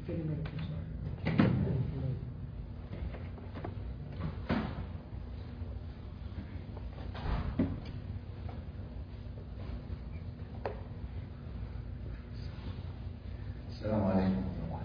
السلام عليكم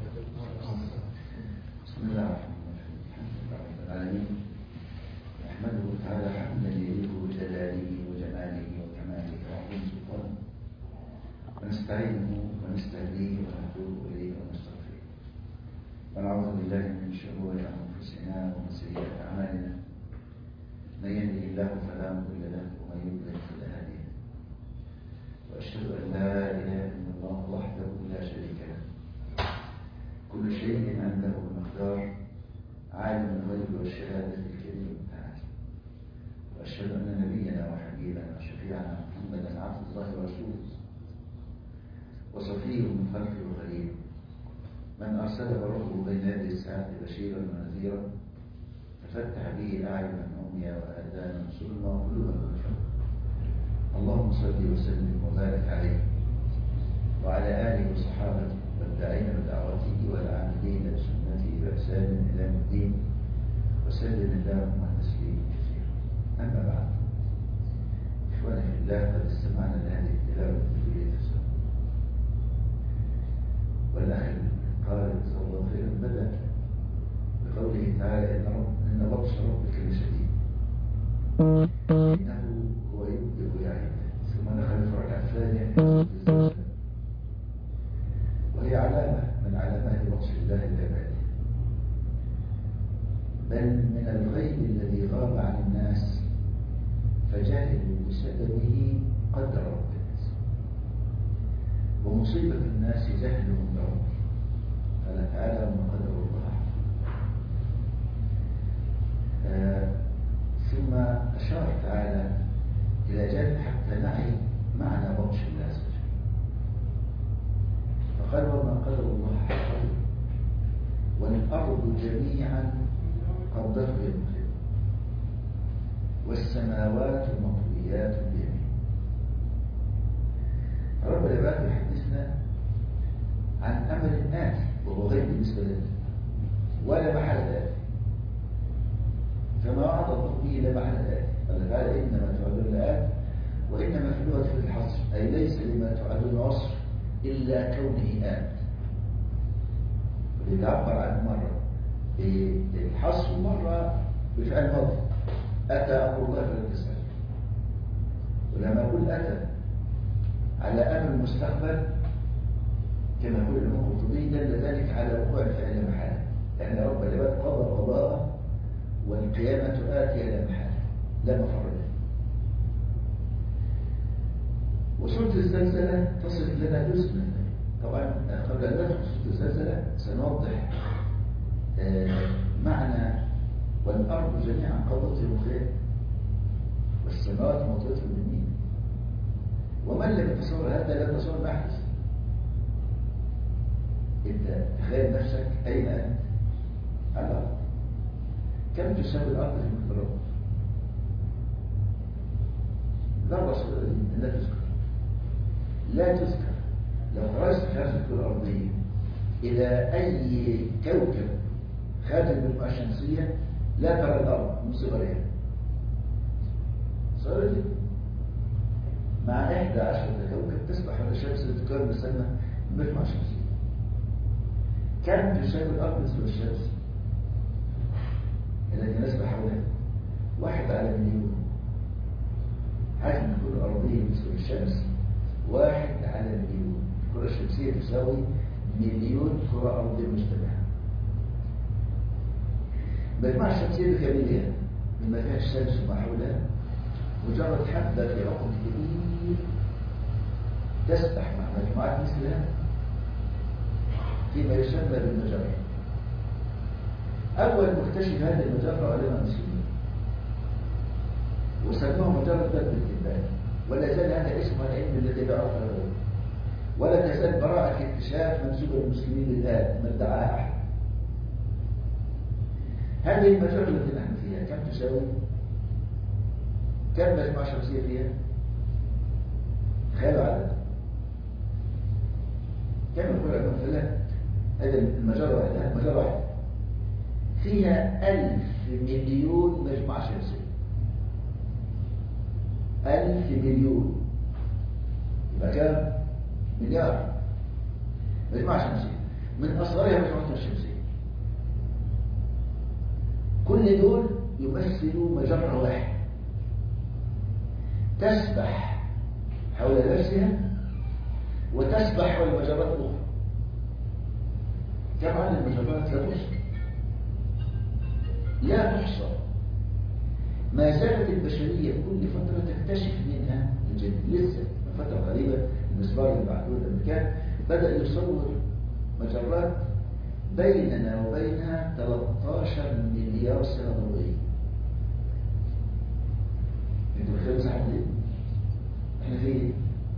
بسم الله الرحمن الرحيم الحمد لله رب العالمين نحمده تعالى حمدا يليق بجلاله وجماله وكماله وعظيم سلطانه ونستعينه ونستهديه ونتوب اليه ونستغفره ونعوذ بالله من شرور انفسنا ومن سيئات اعمالنا من يهده الله فلا مضل له ومن يضلل فلا هادي له واشهد ان لا اله الا الله وحده لا شريك له كل شيء عنده بمقدار عالم الغيب والشهادة الكريم المتعال وأشهد أن نبينا وحبيبنا وشفيعنا محمدا عبد الله ورسوله وصفيه من خلقه وخليله من أرسله ربه بين يدي الساعة بشيرا ونذيرا ففتح به أعينا عميا وآذانا سلما وقلوبا غفرا اللهم صل وسلم وبارك عليه وعلى آله وصحابته والداعين بدعوته والعاملين بسنته بإحسان إلى يوم الدين وسلم اللهم تسليما كثيرا أما بعد إخواني في الله قد استمعنا لهذه التلاوة التجريبية السنة والأخ القارئ جزاه الله خيرا بدأ بقوله تعالى إن رب إن بطش ربك لشديد إنه هو يبدئ ويعيد ثم دخل في الركعة الثانية وهي علامة من علامات بطش الله لعباده بل من الغيب الذي غاب عن الناس فجهلوا بسببه قدر رب الناس ومصيبة الناس جهلهم بربه قال تعالى وما قدر الله آه ثم أشار تعالى إلى جانب حتى نعي معنى بطش الله عز وجل فقال وما قدر الله حقه والأرض جميعا قبضته يوم والسماوات مطويات بيمين رب العباد يحدثنا عن أمر آتي وهو غير بالنسبة لنا ولا محل آتي فما وعد الله به لا محل آتي قال تعالى إنما تعدون لآت وإنما في اللغة في الحصر أي ليس لما تعدون وصف إلا كونه آت واللي عبر عن مرة الحصر مرة بفعل ماضي أتى أمر الله فلا تسأل ولما أقول أتى على أمر المستقبل كما يقول الإمام القرطبي دل ذلك على وقوع الفعل محال لأن رب العباد قضى قضاءه والقيامة آتية لا محالة لا مفر له وسورة الزلزلة تصف لنا جزء من طبعا قبل أن ندخل سورة الزلزلة سنوضح معنى والأرض جميعا قبضته خير والسماوات مطوية باليمين ومن لم يتصور هذا لا يتصور ما يحدث انت تخيل نفسك اين انت على الارض كم تساوي الارض في مقدار ذره صغيره لا تذكر لا تذكر لو خرجت في هذه الكره الارضيه الى اي كوكب خارج المجموعه الشمسيه لا ترى الارض من صغرها صغيره جدا مع إحدى عشرة كوكب تسبح على الشمس لتقارب السنة مجموعة شمسية كم تساوي الأرض بالنسبة للشمس التي نسبح حولها واحد على مليون حجم الكرة الأرضية بالنسبة للشمس واحد على مليون الكرة الشمسية تساوي مليون كرة أرضية مجتمعة المجموعة الشمسية بكاملها مما فيها الشمس وما حولها مجرد حبة في عقد كبير تسبح مع مجموعات مثلها فيما يسمى بالمجرة أول مكتشف هذه المجرة علماء المسلمين وسموه مجرة باب الإنبات ولا زال هذا اسم العلم الذي لا عرف له ولا تزال براءة اكتشاف منسوبة للمسلمين الآن ما ادعاها أحد هذه المجرة التي نحن فيها كم تساوي؟ كم مجموعة شمسية فيها؟ تخيلوا عدد كم يقول علماء الفلك هذا المجرة واحدة مجرة واحدة فيها ألف مليون مجموعة شمسية ألف مليون يبقى كام؟ مليار مجموعة شمسية من أصغرها مجموعة الشمسية كل دول يمثلوا مجرة واحدة تسبح حول نفسها وتسبح حول مجرات أخرى كم عدد المجرات لا تحصى لا تحصى ما زالت البشرية كل فترة تكتشف منها الجن لسه من فترة قريبة المسبار اللي بعثوه الأمريكان بدأ يصور مجرات بيننا وبينها 13 مليار سنة ضوئية انتوا متخيلوا مساحة قد ايه؟ احنا فين؟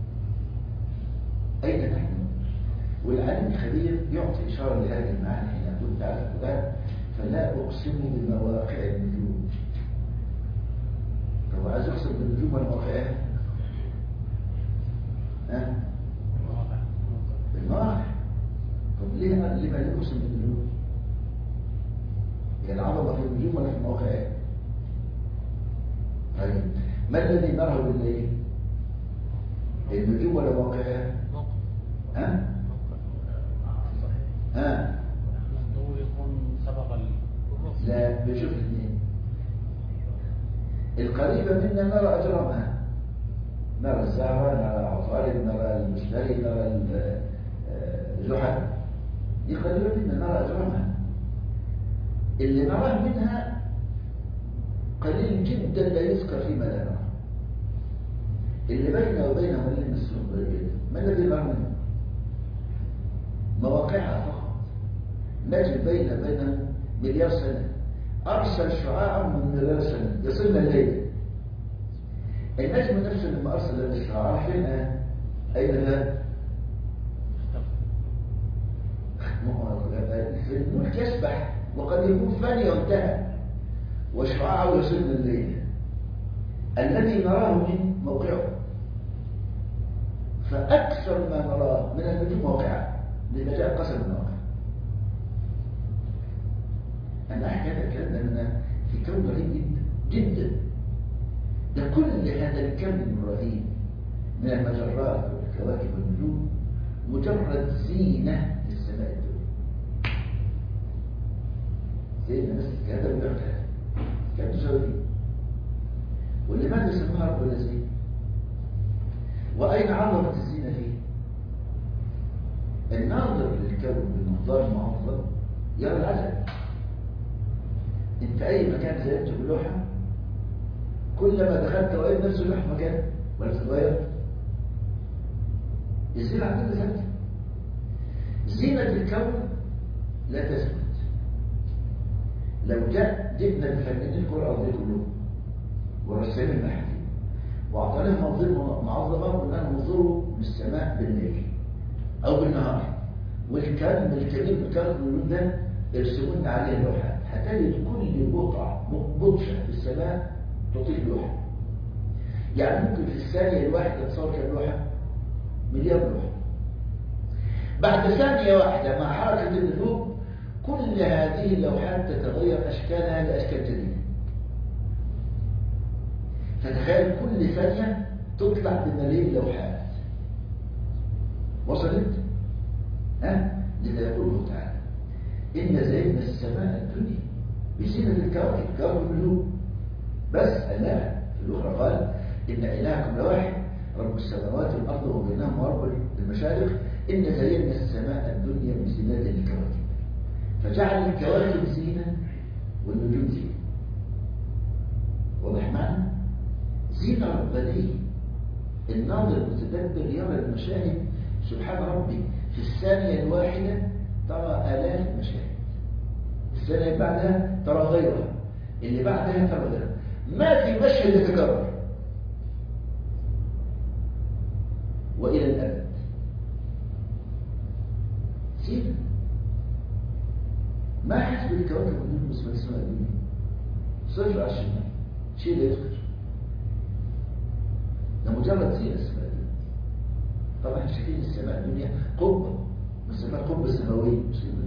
أين نحن؟ والعالم الخبير يعطي إشارة لهذه المعاني حين أقول تعالى فلان فلا أقسم بمواقع النجوم طب عايز أقسم بالنجوم ولا مواقعها؟ ها؟ بالمواقع طب ليه ليه ما يقسم بالنجوم؟ هي العظمة في النجوم ولا في مواقعها؟ طيب ما الذي نراه بالليل؟ النجوم ولا مواقعها؟ ها؟ ها؟ الضوء يكون سبق الأفق لا بنشوف الاثنين القريبة منا نرى أجرامها نرى الزهرة نرى عطارد نرى المشتري نرى ال- آه، الزحل دي قريبة منا نرى أجرامها اللي نراه منها قليل جدا لا يذكر فيما لا نرى اللي بيننا وبينهم اللي نسلم قليل ما الذي نرى منه مواقعها فقط نجد بين بين مليار سنة أرسل شعاعا من مليار سنة يصلنا الليل النجم نفسه لما أرسل لنا الشعاع فين الآن؟ أين ذهب؟ في الملك يسبح وقد يكون فاني وانتهى وشعاعه يصلنا الليل الذي نراه من موقعه فأكثر ما نراه من النجوم موقعه لما جاء قسم المواقع أنا أحكي هذا الكلام لأننا في كون رهيب جدا جدا ده كل هذا الكم الرهيب من المجرات والكواكب والنجوم مجرد زينة للسماء الدنيا زينة بس هذا مجرد هذا كم تساوي فيه ولماذا سماها ربنا زينة وأين عظمت الزينة فيه الناظر للكون بمنظار معظم يرى العجب انت اي مكان زينته بلوحة كلما دخلت وقيت نفس اللوحة مكان ولا تتغير الزينة عندنا ثابتة زينة الكون لا تثبت لو جاء جبنا الفنانين الكرة الأرضية كلهم ورسامين المحلي وأعطيناهم منظور معظمة وقلنا لهم انظروا للسماء بالليل أو بالنهار والكم الكريم الكرم اللون ده ارسموا لنا عليه لوحات هتجد كل بقعة بطشة في السماء تطيق لوحة يعني ممكن في الثانية الواحدة تصور كم لوحة مليار لوحة بعد ثانية واحدة مع حركة النجوم كل هذه اللوحات تتغير أشكالها لأشكال جديدة فتخيل كل ثانية تطلع بملايين لوحات وصلت؟ ها؟ لذا يقول الله تعالى إن زينا السماء الدنيا بزينة الكواكب كواكب النجوم بس لا في الأخرى قال إن إلهكم لواحد رب السماوات والأرض وبينهما ورب المشارق إن زينا السماء الدنيا بزينة الكواكب فجعل الكواكب زينة والنجوم زينة واضح معنى؟ زينة ربانية الناظر المتدبر يرى المشاهد سبحان ربي في الثانية الواحدة ترى آلاف المشاهد السنة اللي بعدها ترى غيرها اللي بعدها ترى غيرها ما في مشهد يتكرر وإلى الأبد سيدنا ما حسب الكواكب والنجوم بالنسبة للسماء الدنيا صفر على الشمال شيء لا يذكر ده مجرد زينة السماء الدنيا طبعا احنا شايفين السماء الدنيا قبة بنسميها القبة السماوية مش كده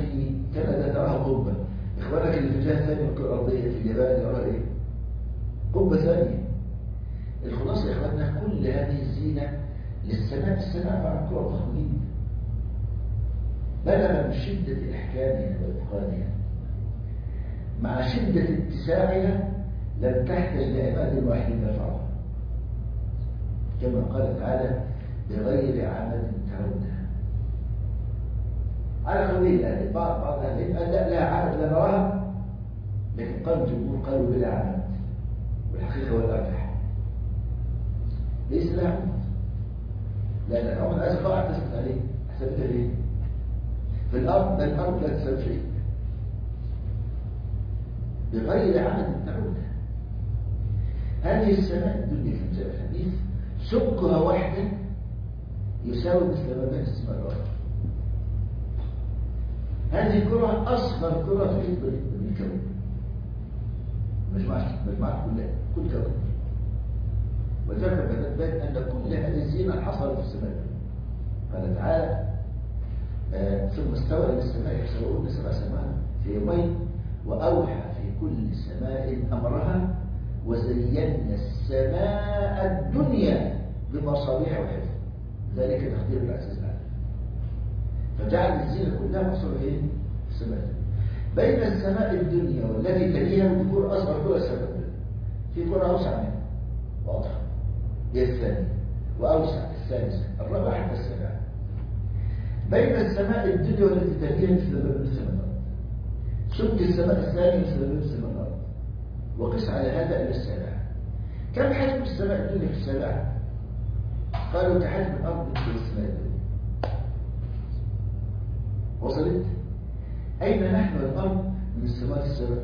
في كندا تراها قبة إخوانك اللي في جهة ثانية من الكرة الأرضية في اليابان يراها إيه؟ قبة ثانية الخلاصة يا إخواننا كل هذه الزينة للسماء السماء مع الكرة ضخمة جدا بلغ من شدة إحكامها وإتقانها مع شدة اتساعها لم تحتج لعباد واحد يرفعها كما قال تعالى بغير عمد ترونها على قولين يعني بعض بعض اهل العلم قال لا لا عمد لا نراها لكن قال الجمهور قالوا بلا عمد والحقيقه هو الارجح ليس لها عمد لا لا العمد عايز قاعد تثبت عليه حسبتها ليه؟ في الارض الارض لا تساوي شيء بغير عمد ترونها هذه السماء الدنيا في جاء الحديث سمكها وحده يساوي مثل ما بين السماء والارض هذه الكرة أصغر كرة في الكون مجموعة مجموعة كلها كل كون وذكر بين أن كل هذه الزينة حصلت في السماء قال تعالى آه ثم استوى إلى السماء يحسبون سبع سماء في يومين وأوحى في كل سماء أمرها وزينا السماء الدنيا بمصابيح وحفظ ذلك تقدير العزيز العليم فجعل الزينة كلها محصورة ايه؟ في السماء بين السماء الدنيا والتي تليها وذكور أصغر كرة السماء في كرة أوسع منها واضحة هي الثانية وأوسع الثالثة الرابعة حتى السابعة بين السماء الدنيا والتي تليها مثل باب السماء الأرض سمك السماء الثانية مثل باب السماء الأرض وقس على هذا إلى السابعة كم حجم السماء الدنيا في السابعة؟ قالوا كحجم الأرض في السماء الدنيا وصلت أين نحن الأرض من السماء السبع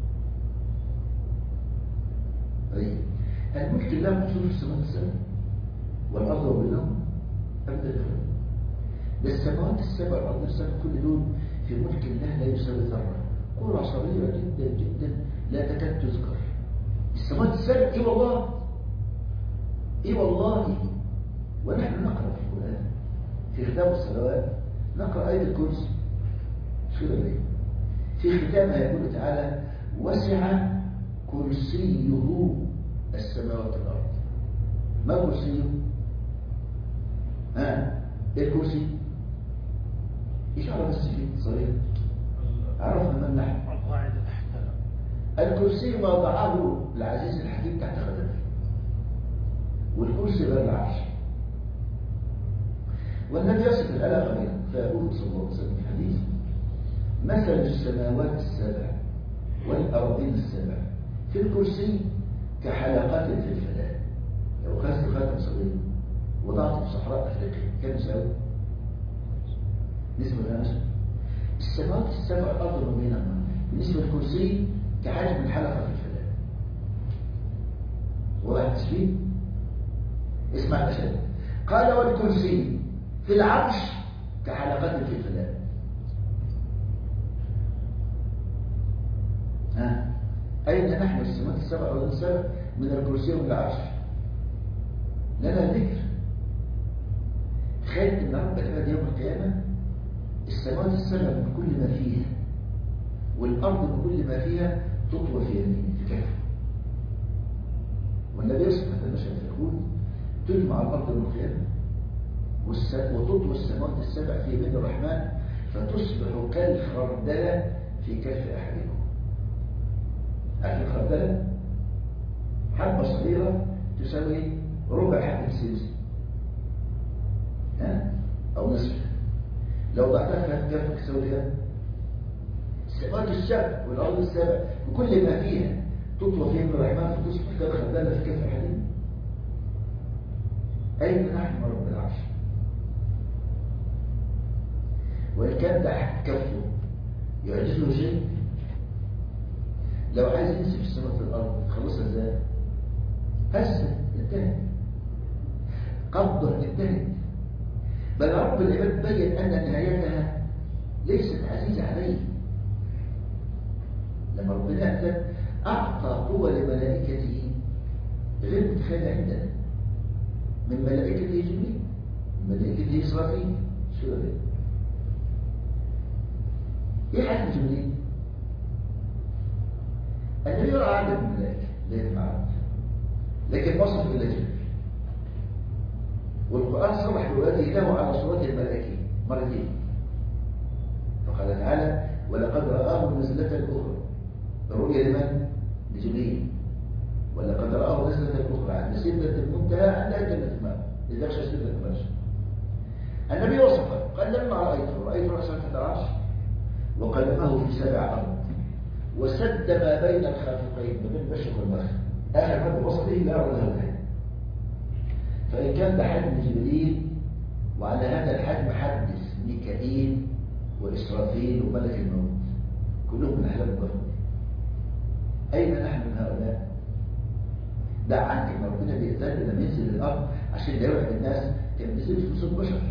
طيب الملك الله محصور في السماء السبع والأرض وبينهم أبدا ده السماوات السبع والأرض السبع كل دول في ملك الله لا يساوي ذرة قرى صغيرة جدا جدا لا تكاد تذكر السماوات السبع ايه والله ايه والله ونحن نقرأ في القرآن في ختام الصلوات نقرأ آية الكرسي شو ده ليه في ختامها يقول تعالى وسع كرسيه السماوات والأرض ما كرسيه ها ايه الكرسي ايش عرف السجين صغير عرفنا من نحن القاعدة تحتها الكرسي ما وضعه العزيز الحكيم تحت قدمه والكرسي غير العرش والنبي يصف العلاقة بينهم فيقول صلى الله عليه وسلم في الحديث مثل السماوات السبع والأرضين السبع في الكرسي كحلقات في الفلاة لو خذت خاتم صغير وضعته في صحراء أفريقيا كم يساوي؟ نسبة لنسبة السماوات السبع الأرض وبينهما بالنسبة للكرسي كحجم الحلقة في الفلاة واضح تشبيه؟ اسمع الأشد قال والكرسي في العرش كحلقات في الفلاة ها أين نحن السماوات السبع والسبع من الكرسي ومن العرش لنا ذكر تخيل ان رب العباد يوم القيامة السماوات السبع من كل ما فيها والأرض من كل ما فيها تطوى في يمين في كفه والنبي يصف هذا المشهد يقول تجمع الأرض يوم القيامة وتطوى السماوات السبع في يمين الرحمن فتصبح كالخردلة في كف أحدكم عارف الخردلة حبة صغيرة تساوي ربع حبة سمسم ها أو نصف لو ضعتها في كفك تساوي كام؟ السماوات السبع والأرض السبع وكل ما فيها تطوى في يمين الرحمن فتصبح كالخردلة في كف أحدكم أين نحن رب العرش وإن كان تحت كفه يعجزه شيء لو عايز ينسف السماء في الأرض تخلصها ازاي؟ هسه انتهت قبضة انتهت بل رب العباد بين أن نهايتها ليست عزيزة عليه لما ربنا أهلك أعطى قوة لملائكته غير متخيلة عندنا من ملائكته جبريل من ملائكته إسرافيل شو ده ايه حجم جبريل النبي يرى عدد من الملائكه لا يتعرف لكن وصف الى جبريل والقران صرح بولاده له على صورته الملائكيه مرتين فقال تعالى ولقد رآه نزلة أخرى الرؤيا لمن؟ لجبريل ولقد رآه نزلة أخرى عند سدة المنتهى عند جنة الماء إذا يخشى سدة المرش النبي وصفه قال لما رأيته رأيت رأسا في العرش وقدمه في سبع أرض وسد ما بين الخافقين ما بين المشرق والمغرب آخر حد وصفه لا أرى له فإن كان ده حجم جبريل وعلى هذا الحجم حدث ميكائيل وإسرافيل وملك الموت كلهم من أحلام الضرب أين نحن من هؤلاء؟ دع عنك ان ربنا بيأذن لما ينزل الأرض عشان يوعد الناس كان بينزل في صوت بشر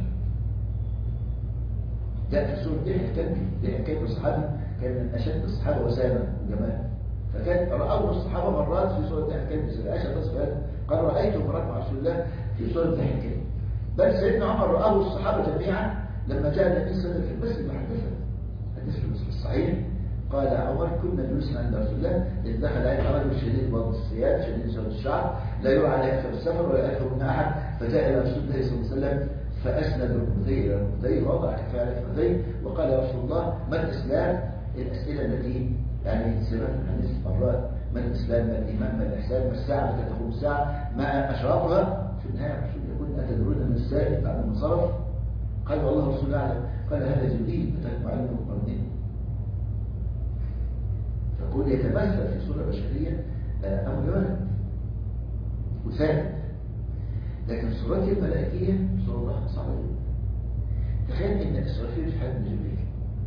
جاء في سورة دحية الكلبي دحية الكلبي الصحابي كان من أشد الصحابة وسامة وجمال فكان رأوا الصحابة مرات في سورة دحية الكلبي سيدة عائشة تصف هذا قال رأيته مرات مع رسول الله في سورة دحية الكلبي بل سيدنا عمر رآه الصحابة جميعا لما جاء النبي صلى الله عليه وسلم في المسجد وحدثه حديث في الصحيح قال عمر كنا جلوسا عند رسول الله إذ دخل عليه رجل شديد بض الثياب شديد سود الشعر لا يرى عليه اثر السفر ولا يعرفه من احد فجاء الى رسول الله صلى الله عليه وسلم فاسند ركبتيه الى ركبتيه ووضع كفيه على ركبتيه وقال يا رسول الله ما الاسلام؟ الاسئله التي يعني سمعت الحديث مرات ما الاسلام ما الايمان ما الاحسان ما الساعه متى تقوم الساعه ما اشراطها في النهايه رسول يقول اتدرون من السائل بعد ما انصرف قال والله رسول اعلم قال هذا جبريل اتاكم علمه قرنين فكون يتمثل في صورة بشرية أمر وارد وثابت لكن صورته الملائكية صورة صعبة جدا تخيل ان إسرافيل في حجم جبريل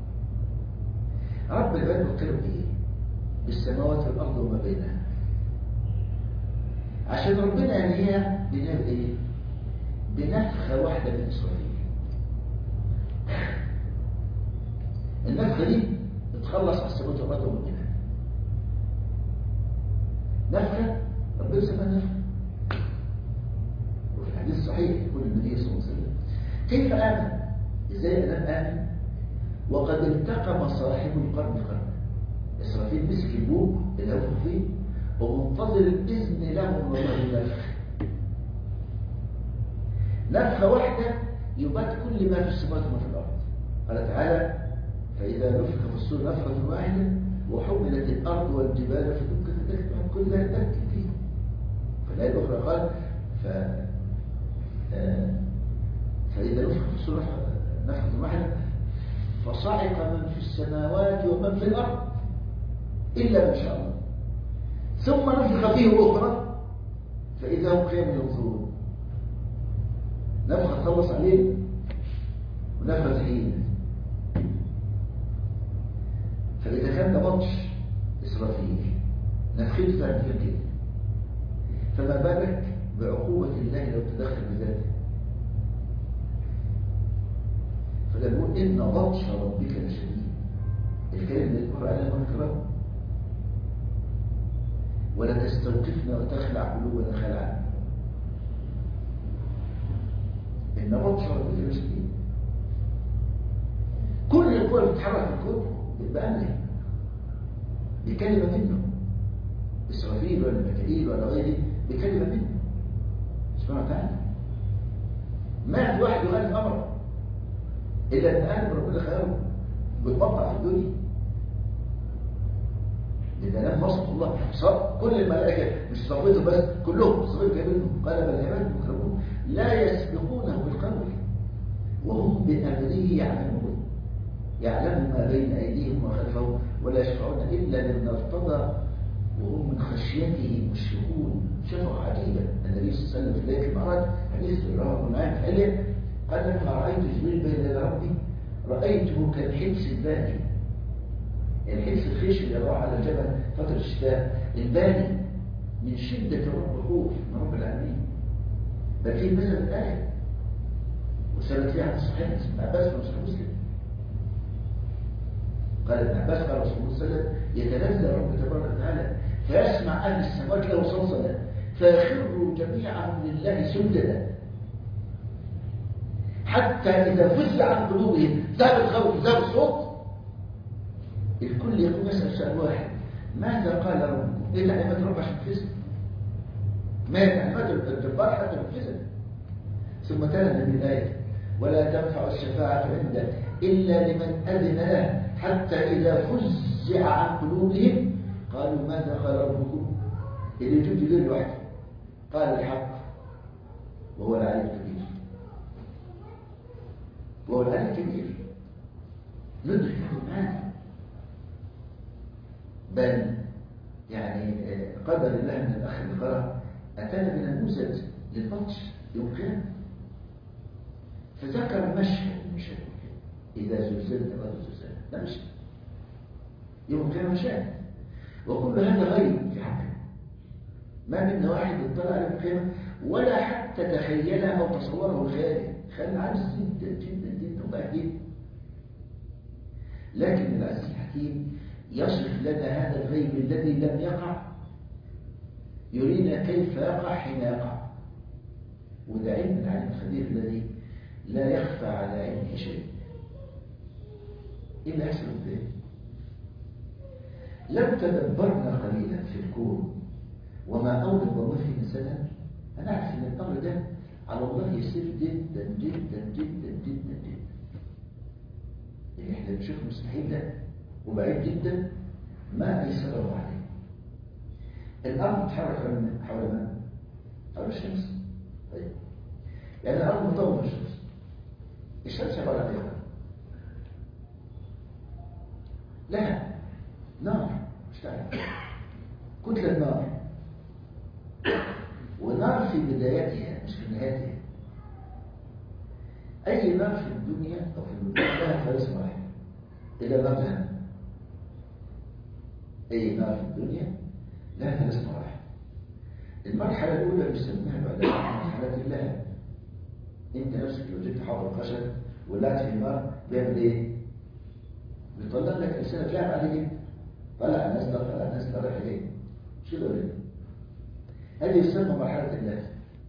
رب العباد بيتكلم بإيه؟ بالسماوات والأرض وما بينها عشان ربنا يعني هي بنعمل إيه؟ بنفخة واحدة من إسرافيل النفخة دي بتخلص على السماوات والأرض وما بينها نفخة ربنا سماها نفخة وفي الحديث الصحيح يقول النبي صلى الله عليه وسلم كيف آمن؟ إزاي أنا آمن؟ وقد التقم صاحب القرن قرن إسرافيل مسك البوق اللي هو فيه ومنتظر الإذن له من الله النفخ نفخة واحدة يبات كل ما في السماوات وما في الأرض قال تعالى فإذا نفخ في الصور نفخة واحدة وحملت الأرض والجبال فدكت دكت كل ذلك دك فيه فالآية الأخرى قال ف... آه... فإذا نفخ في الصور نفخة واحدة فصعق من في السماوات ومن في الأرض إلا ما شاء الله ثم نفخ فيه أخرى فإذا هم قيام ينظرون نفخة تخلص علينا ونفخة تحيينا فإذا كان ده ماتش إسرافيل نفخته تعمل كده فما بالك بعقوبة الله لو تدخل بذاته فده بيقول إن بطش ربك لشديد الكلام اللي يقول عليه من كرامه ولا تستوقفنا وتخلع قلوبنا خلعا إن بطش ربك لشديد كل القوى اللي بتتحرك في الكون بأمره بكلمة منه إسرافيل ولا ميكائيل ولا غيره بكلمة منه سبحانه وتعالى ما في واحد يغير أمره إلا أن آدم ربنا خيره بتبطع في الدنيا إذا لم وصف الله صار كل الملائكة مش صفيته بس كلهم صفيته كابنه قال بل العباد المكرمون لا يسبقونه بالقول وهم بأمره يعلمون يعلم ما بين أيديهم وخلفهم ولا يشفعون إلا لمن ارتضى وهم من خشيته مشفقون شفقة عجيبة النبي صلى الله عليه وسلم في ليلة المعراج حديث رواه ابن عين حلية قال لما رأيت جبريل بين يدي ربي رأيته كالحبس الباني الحبس الخشن اللي راح على الجبل فترة الشتاء الباني من شدة الرب خوف من رب العالمين بل فيه مثل الآية وسبت فيها عن الصحيح ابن عباس من صحيح مسلم قال ابن عباس قال رسول الله صلى الله عليه وسلم يتنزل رب تبارك وتعالى فيسمع اهل السماوات له صلصلا فيخروا جميعهم لله سجدا حتى اذا فزع عن قلوبهم ذهب الخوف ذهب الصوت الكل يقوم يسأل سؤال واحد ماذا قال ربكم؟ ايه تعليمات رب عشان تنفذها؟ ما هي تعليمات الجبار حتى تنفذها ثم تلا النبي الآية ولا تنفع الشفاعة عنده إلا لمن أذن له حتى إذا فزع عن قلوبهم قالوا ماذا قال ربكم؟ اللي يجب غير لوحده قال الحق وهو العلي الكبير وهو العلي الكبير ندرك هذا بل يعني قدر الله من الأخ اللي قرأ أتانا بنموذج للبطش يوم القيامة فذكر مشهد من مشاهد إذا زلزلت الأرض زلزالها ده مشهد يوم القيامة مشاهد وكل هذا غيب في حقه ما منا واحد اطلع على القيامة ولا حتى تخيلها أو تصوره خيالي خيال عاجز جدا جدا جدا وبعدين لكن العزيز الحكيم يصف لنا هذا الغيب الذي لم يقع يرينا كيف يقع حين يقع وده علم العلم الخبير الذي لا يخفى على علمه شيء إيه اللي يحصل به لو تدبرنا قليلا في الكون وما أولد الله فيه مثلا هنعرف أن الأمر ده على الله يسير جدا جدا جدا جدا جدا اللي احنا بنشوفه مستحيل ده وبعيد جدا ما أيسره عليه الأرض تتحرك حول من؟ حول الشمس طيب يعني الأرض مطور الشمس الشمس عبارة عن ايه؟ لها نار اشتغل كتلة نار ونار في بدايتها مش في نهايتها أي نار في الدنيا أو في الدنيا لها ثلاث مراحل إلا نار جهنم أي نار في الدنيا لها ثلاث مراحل المرحلة الأولى بيسميها العلماء مرحلة اللهب أنت نفسك لو جبت حافظ خشب ولعت في النار بيعمل إيه؟ بيطلع لك رسالة لعب عليه طلع نازلة طلع نازلة رايح إيه؟ مش كده ولا إيه؟ هذه يسمى مرحلة اللهب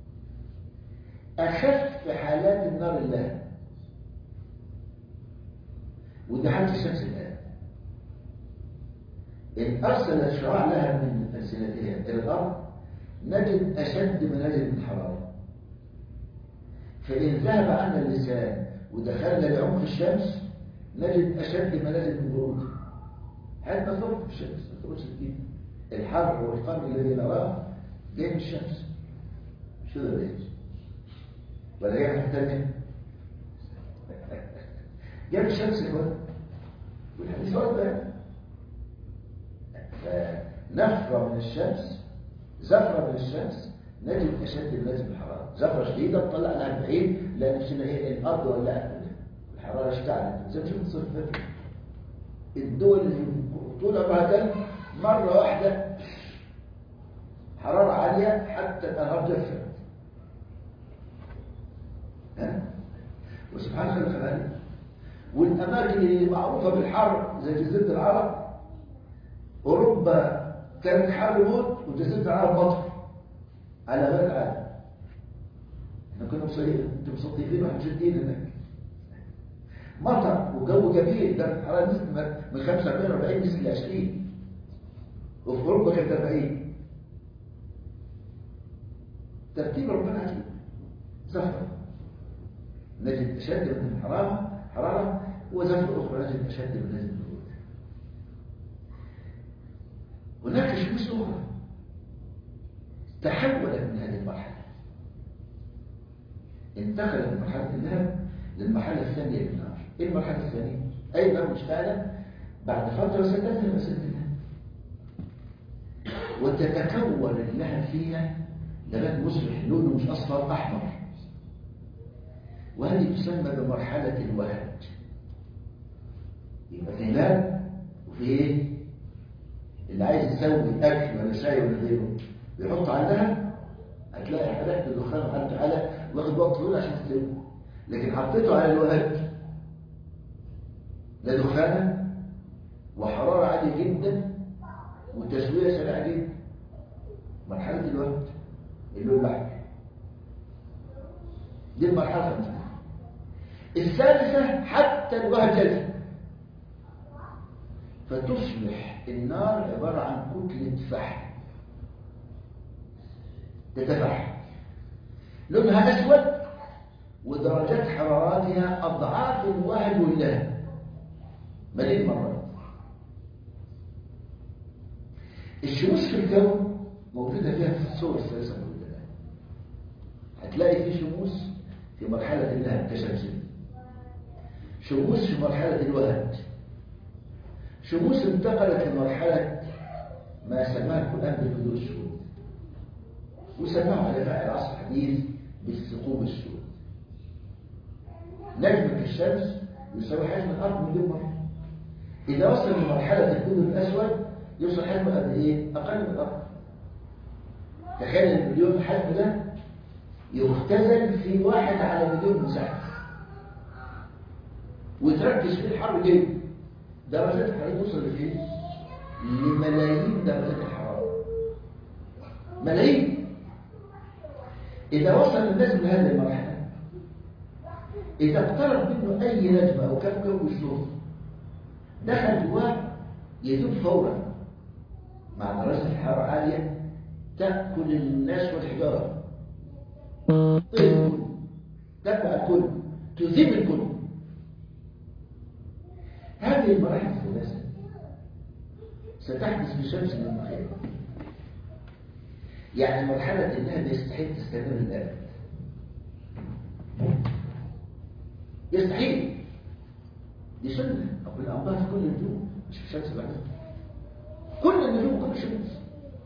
أخف حالات النار اللهب وده حالة الشمس الآن إن أرسل شعاع لها من ألسنتها إلى الأرض نجد أشد منازل الحرارة فإن ذهب عنا اللسان ودخلنا لعمق الشمس نجد أشد منازل البرود هذا ما فرق في الشمس ما فرقش كتير الحر والقمر الذي نراه جاي من الشمس شو ده ليه ولا جاي من حته ثانيه جاي من الشمس يا اخوان والحديث ورد نفرة من الشمس زفرة من الشمس نجد أشد اللازم الحرارة زفرة شديدة تطلع لها 40 لأن نفسنا إيه الأرض ولعت الحرارة اشتعلت زي ما شفت الصيف فاتت الدول اللي طول عمرها تلج مرة واحدة حرارة عالية حتى الأنهار جفت ها وسبحان الله الخلاني والأماكن اللي معروفة بالحر زي جزيرة العرب أوروبا كانت حر موت وجزيرة العرب مطر على غير العالم احنا كنا مصطفين واحد جديد هناك مطر وجو جميل ده الحرارة نزلت من 45 40 نزل ل 20 وفي أوروبا كانت 40 ترتيب ربنا عجيب زفرة نجد أشد من الحرارة حرارة وزفرة أخرى نجد أشد من نجد البرود هناك شمس أخرى تحولت من هذه المرحلة انتقلت من مرحلة اللهب للمرحلة الثانية للنار ايه المرحلة الثانية؟ أي نار مشتعلة بعد فترة ستذهب مسألة اللهب وتتكون اللهب فيها لغاية مصبح لونه مش أصفر أحمر وهذه تسمى بمرحلة الوهج يبقى في نار وفي ايه؟ اللي عايز يسوي أكل ولا شاي ولا غيره بيحط عندها هتلاقي حركة الدخان سبحانه وتعالى واخد وقت طويل عشان تستوي لكن حطيته على الوهج لا دخانة وحرارة عالية جدا وتسوية سريعة جدا مرحلة الوهج اللون الأحمر دي المرحلة الخامسة الثالثة حتى الوهج يجب فتصبح النار عبارة عن كتلة فحم تتفحم لونها أسود ودرجات حرارتها أضعاف الواحد والله مليون مرات الشموس في الكون موجودة فيها في الصور الثلاثة موجودة هتلاقي في شموس في مرحلة اللهب كشمسية شموس في مرحلة الوهج شموس انتقلت لمرحلة ما سماه القرآن بالبدور السود وسماه علماء العصر الحديث بالثقوب السود نجم كالشمس يساوي حجم الأرض مليون مرة إذا وصل لمرحلة البدور الأسود يوصل حجمه قد إيه؟ أقل من الأرض تخيل المليون الحجم ده يختزل في واحد على مليون مساحة وتركز فيه الحر ليه؟ درجات الحرارة توصل لفين؟ لملايين درجات الحرارة ملايين إذا وصل الناس لهذه المرحلة إذا اقترب منه أي نجمة أو كوكب وشوف دخل جواه يدوب فورا مع درجة الحرارة عالية تأكل الناس والحجارة الكل تبع الكل تذيب الكل هذه المراحل الثلاثة ستحدث بشمس من المخيم يعني مرحلة النهب يستحيل تستمر الآن يستحيل دي سنة أو الأنباء في كل النجوم مش في الشمس بعد كل النجوم كل الشمس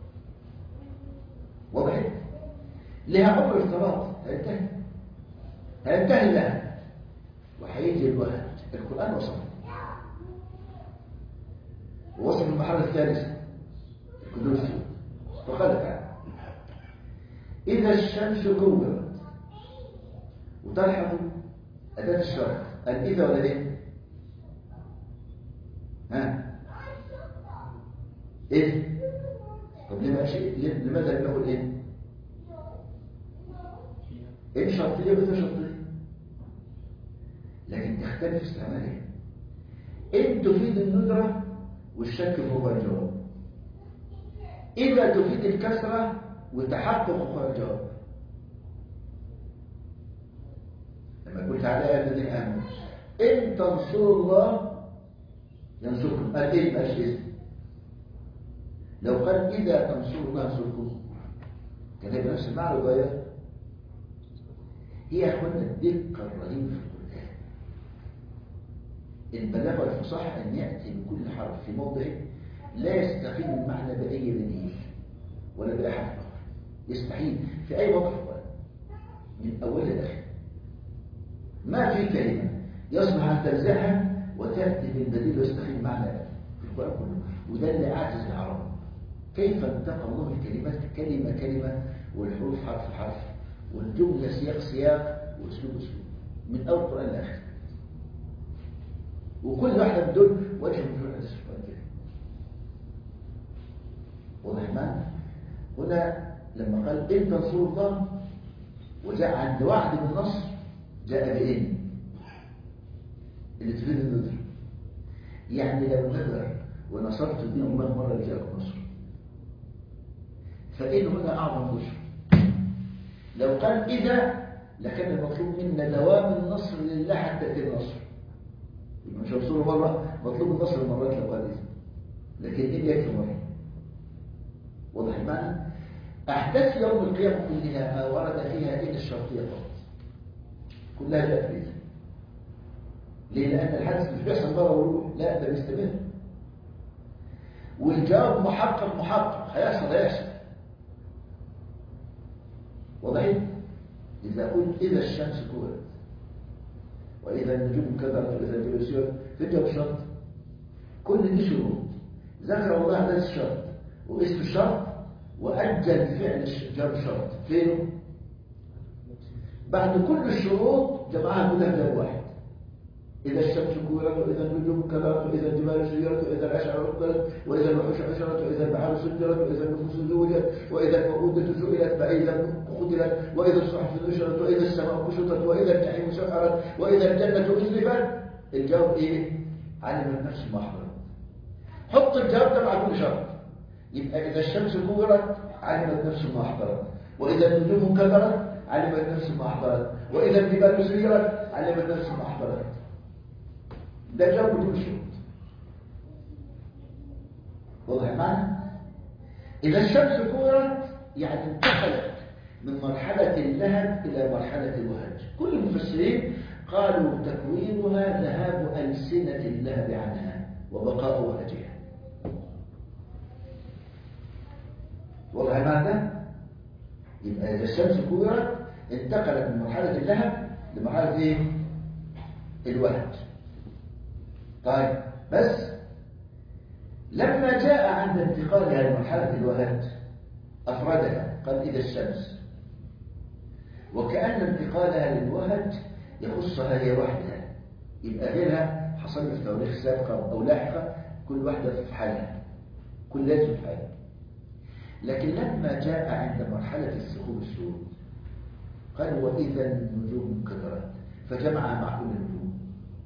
واضح لها عمر افتراض هينتهي هينتهي لها وهيجي الوهج القرآن وصفه ووصف المرحلة الثالثة القدوس فقال تعالى إذا الشمس كورت وتلحظ أداة الشرط قال إذا ولا إيه؟ ها؟ إيه؟ طب لما شيء لماذا نقول إيه؟ إيه شرطية وإذا شرطية؟ لكن تختلف استعمالها إن تفيد الندرة والشك هو الجواب إذا تفيد الكسرة وتحقق هو الجواب لما قلت على آية الذين آمنوا إن تنصروا الله ينصركم قال إيه ما اسم لو قال إذا تنصروا الله ينصركم كان يبقى نفس المعنى وغير هي يا أخوانا الدقة الرهيبة في القرآن البلاغة والفصاحة أن يأتي بكل حرف في موضعه لا يستقيم المعنى بأي بديل ولا بأي حرف آخر يستحيل في أي وضع في القرآن من أولها لآخر ما في كلمة يصلح أن ترزعها وتأتي بالبديل ويستقيم معنى في القرآن كله وده اللي أعجز العرب كيف انتقى الله الكلمات كلمة كلمة والحروف حرف حرف والجملة سياق سياق وأسلوب أسلوب من أول القرآن لآخر وكل واحدة من دول وجه من دول حدث القرآن الكريم واضح معنا هنا لما قال إن تنصروا الله وجاء عند وعد بالنصر جاء بإن اللي تفيد النذر يعني لو نذر ونصرت دين الله مرة جاءكم نصر فإن هنا أعظم بشر لو قال إذا لكان المطلوب منا دوام النصر لله حتى يأتي النصر مش هنصره مرة مطلوب النصر مرات لو قال إذا لكن إن يكفي مرة واضح المعنى أحداث يوم القيامة كلها ما ورد فيها إلا الشرطية فقط كلها جاءت بإذن ليه؟ لأن الحدث مش بيحصل مرة ويروح لا ده بيستمر والجواب محقق محقق هيحصل هيحصل واضح؟ إذا قلت إذا الشمس كورت وإذا النجوم كدرت وإذا الجبال سيرت في الجواب شرط كل دي شروط ذكر الله هذا الشرط واسم الشرط وأجل فعل جاب شرط فينه؟ بعد كل الشروط جمعها كلها في جواب واحد إذا الشمس كورت وإذا النجوم كدرت وإذا الجبال سيرت وإذا العشر عطلت وإذا الوحوش حشرت وإذا البحار سجرت وإذا النفوس زوجت وإذا الموءودة سئلت فإذا قتلت وإذا الصحف نشرت وإذا السماء كشطت وإذا الجحيم سعرت وإذا الجنة أزلفت الجواب إيه؟ علم النفس ما حضرت حط الجواب ده مع كل شرط يبقى إذا الشمس كورت علمت نفس ما أحضرت وإذا النجوم انكدرت علمت نفس ما أحضرت وإذا الجبال سيرت علمت نفس ما أحضرت ده جواب بدون شروط واضح المعنى؟ إذا الشمس كورت يعني انتقلت من مرحلة اللهب إلى مرحلة الوهج كل المفسرين قالوا تكوينها ذهاب ألسنة اللهب عنها وبقاء وهجها واضح المعنى؟ يبقى إذا الشمس كورت انتقلت من مرحلة اللهب لمرحلة إيه؟ الوهج طيب بس لما جاء عند انتقالها لمرحلة الوهج أفردها قال إذا الشمس وكأن انتقالها للوهج يخصها هي وحدها يبقى غيرها حصل في تواريخ سابقة أو لاحقة كل واحدة في حالها كل لازم في حالها لكن لما جاء عند مرحلة السحوب السود قال وإذا النجوم انكدرت فجمع مع كل النجوم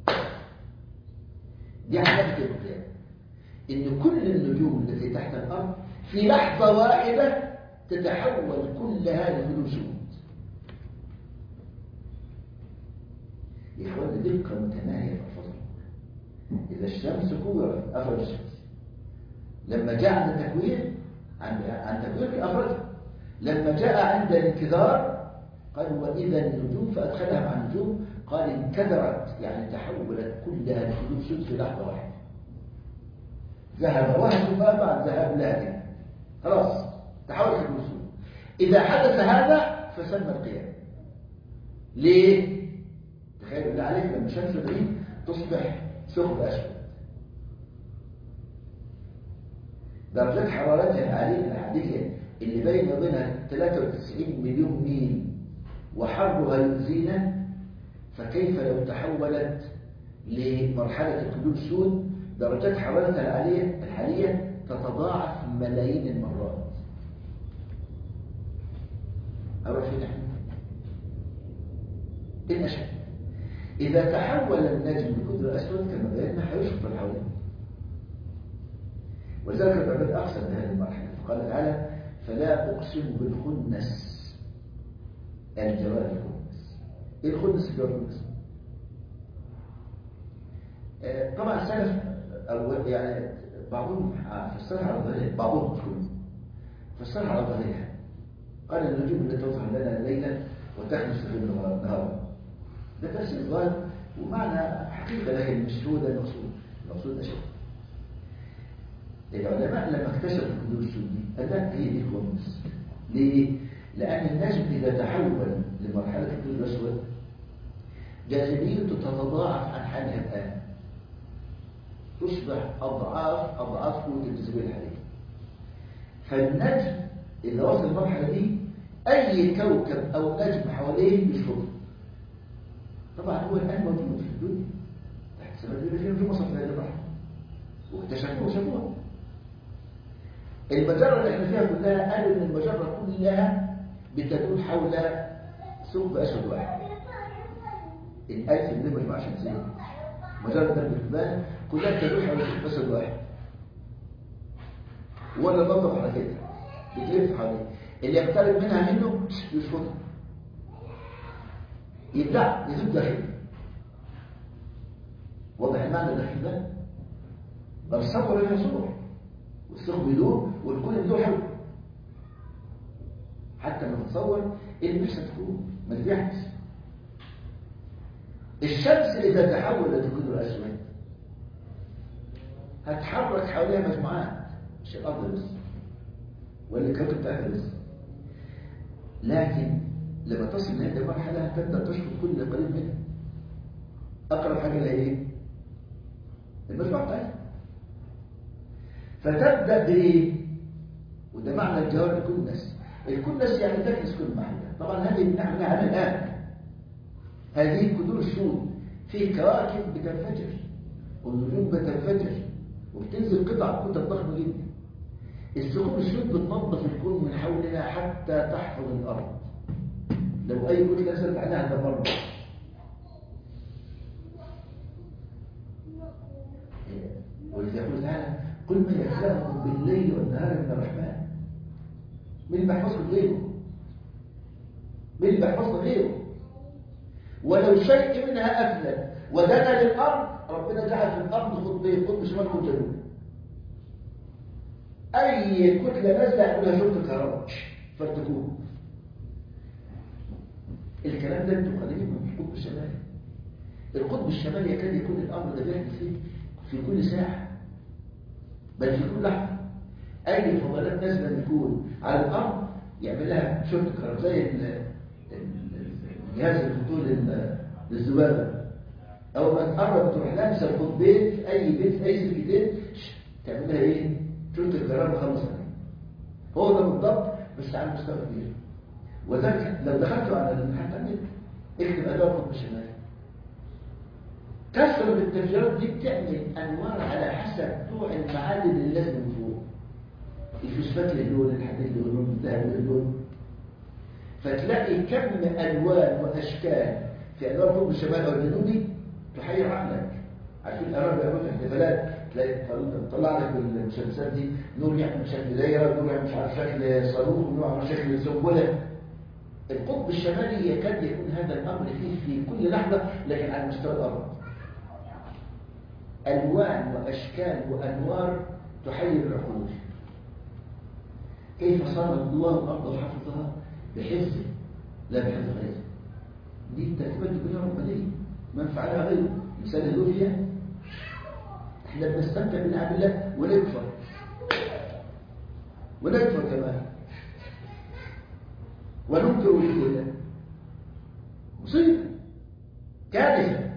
دي علامة القيامة إن كل النجوم التي تحت الأرض في لحظة واحدة تتحول كلها لنجوم سود يا إخواني دقة متناهية في الفضل إذا الشمس كورت أفرد الشمس لما جاء عند التكوير عند عند تكوير أفردها لما جاء عند الانكدار قال وإذا النجوم فأدخلها مع النجوم قال انكدرت يعني تحولت كلها لنجوم سود في لحظة واحدة ذهب وهج ما بعد ذهاب لاهب خلاص تحولت لنجوم سود إذا حدث هذا فسمى القيام ليه؟ تخيل بالله عليك لما شمس العيد تصبح ثقب أسود درجات حرارتها العالية العادية اللي بين وبينها 93 مليون ميل وحرها يؤذينا فكيف لو تحولت لمرحلة القدوم سود درجات حرارتها العالية الحالية تتضاعف ملايين المرات أروح فين احنا؟ إيه أشد إذا تحول النجم لقدر أسود كما بينا هيشفط حواليه ولذلك العباد أقسم بهذه المرحلة فقال تعالى فلا أقسم بالخنس الجوار الخنس إيه الخنس الجوار الخنس؟ آه طبعا السلف أو يعني بعضهم فسرها على ظاهرها بعضهم مش كلهم فسرها على ظاهرها قال النجوم التي تظهر لنا ليلا وتخلص في النهار ده تفسير ظاهر ومعنى حقيقة لكن مش هو ده المقصود المقصود أشد العلماء لما اكتشفوا الكدور السودي قال لك هي دي الخمس ليه؟ لأن النجم إذا تحول لمرحلة الكدور الأسود جاذبيته تتضاعف عن حالها الآن تصبح أضعاف أضعاف قوة الجاذبية الحالية فالنجم إذا وصل المرحلة دي أي كوكب أو نجم حواليه بيشفطه طبعا هو الآن موجود في الدنيا تحت السماء الدنيا في مصر في هذه البحر واكتشفوه وشافوها المجرة اللي احنا فيها كلها قالوا ان المجرة كلها بتدور حول ثقب اسود واحد الألف اللي مجموعة شمسية مجرة درب الجبال كلها تدور حول ثقب اسود واحد ولا نظف حركتها بتلف حواليه اللي يقترب منها منه يشفطها يبدع يزيد داخل واضح المعنى الداخل ده بل صبر له صبر والثقب يدور والكل يدور حلو حتى ما تتصور ايه اللي نفسك تكون ما تبيحش الشمس اذا تحولت لكدر اسود هتحرك حواليها مجموعات مش الارض بس ولا الكوكب بتاعها بس لكن لما تصل لهذه المرحلة تبدأ تشفط كل قريب منها أقرب حاجة لها إيه؟ المجموعة بتاعتها فتبدأ بإيه؟ وده معنى الجوار الكنس الكنس يعني تكنس كل محلة طبعا هذه بنعمل عنها الآن هذه كدور السود في كواكب بتنفجر والنجوم بتنفجر وبتنزل قطع كتل ضخمة جدا الثقوب السود بتنظف الكون من حولنا حتى تحفظ الأرض لو أي كتلة نزلت عليها تمر ولذا يقول تعالى قل من يكلمكم بالليل والنهار من الرحمن مين اللي بيحفظكم غيره مين اللي بيحفظنا غيره ولو شيء منها أفلت ودنا للأرض ربنا جعل في الأرض خطين قطب شمال قطب جنوب أي كتلة نازلة يعملها شرط الكهرباء فارتكوه الكلام ده انتوا قريبين من القطب الشمالي القطب الشمالي يكاد يكون الأمر ده بيحدث فيه في كل ساعة بل في كل لحظة أي فضلات نازلة بتكون على الأرض يعملها شرط الكهرباء زي ال- ال- الجهاز اللي بتقول لل- للذبابة أول ما تقرب تروح لامسة القطبين في أي بيت في أي سلكتين شش، تعملها إيه؟ شرط الكهرباء خلص عليه هو ده بالضبط بس على مستوى كبير وذلك لو دخلتوا على حتى النت اكتب أداء القطب الشمالي كثرة التفجيرات دي بتعمل أنوار على حسب نوع المعادن اللي لازم من فوق الفوسفات للون الحديد للون الذهب للون فتلاقي كم ألوان وأشكال في أنوار القطب الشمالي أو الجنوبي تحير عقلك عارفين الأنوار بيعملوا احتفالات تلاقي طلع لك بالمسلسلات دي نور يعمل شكل دايرة نور يعمل مش عارف شكل صاروخ نور يعمل شكل سنبلة القطب الشمالي يكاد يكون هذا الأمر فيه في كل لحظة لكن على مستوى الأرض ألوان وأشكال وأنوار تحير العقول كيف صار الله الأرض وحفظها بحفظه لا بحفظ غيره دي الترتيبات دي كلها ربانية من فعلها غيره الإنسان اللي فيها احنا بنستمتع بنعم الله ونكفر ونكفر كمان وننكر وجود الله مصيبة كارثة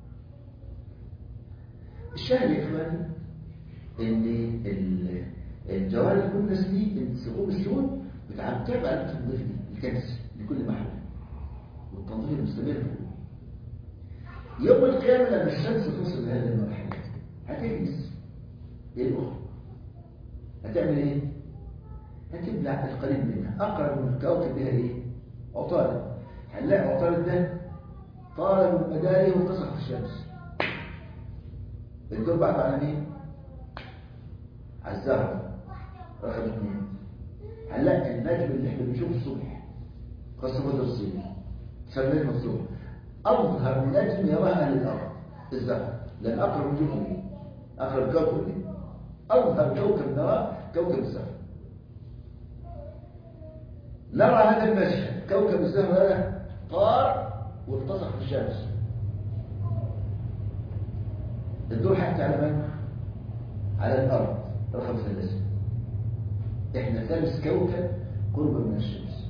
الشاهد يا اخواني ان ال- الجوال الكنس دي الثقوب السود بتعتمد على التنظيف دي الكنس لكل محل والتنظيف المستمر فيه يوم القيامة لما الشمس توصل لهذه المرحلة هتجلس ايه الأخرى هتعمل ايه؟ هتبلع القريب منها أقرب من الكوكب بها ايه؟ عطارد هنلاقي عطارد ده طال من مداره وانتصف في الشمس الدور بعد على مين؟ على الزهرة رقم اثنين هنلاقي النجم اللي احنا بنشوفه الصبح خاصة بدر الصيف سميه الصبح أظهر نجم يراه أهل الأرض الزهرة لأن أقرب نجوم ليه أقرب كوكب ليه أظهر كوكب نراه كوكب الزهرة نرى هذا المشهد كوكب الزهرة هذا طار والتصق في الشمس الدور حتى على من؟ على الأرض رقم ثلاثة إحنا ثالث كوكب قرب من الشمس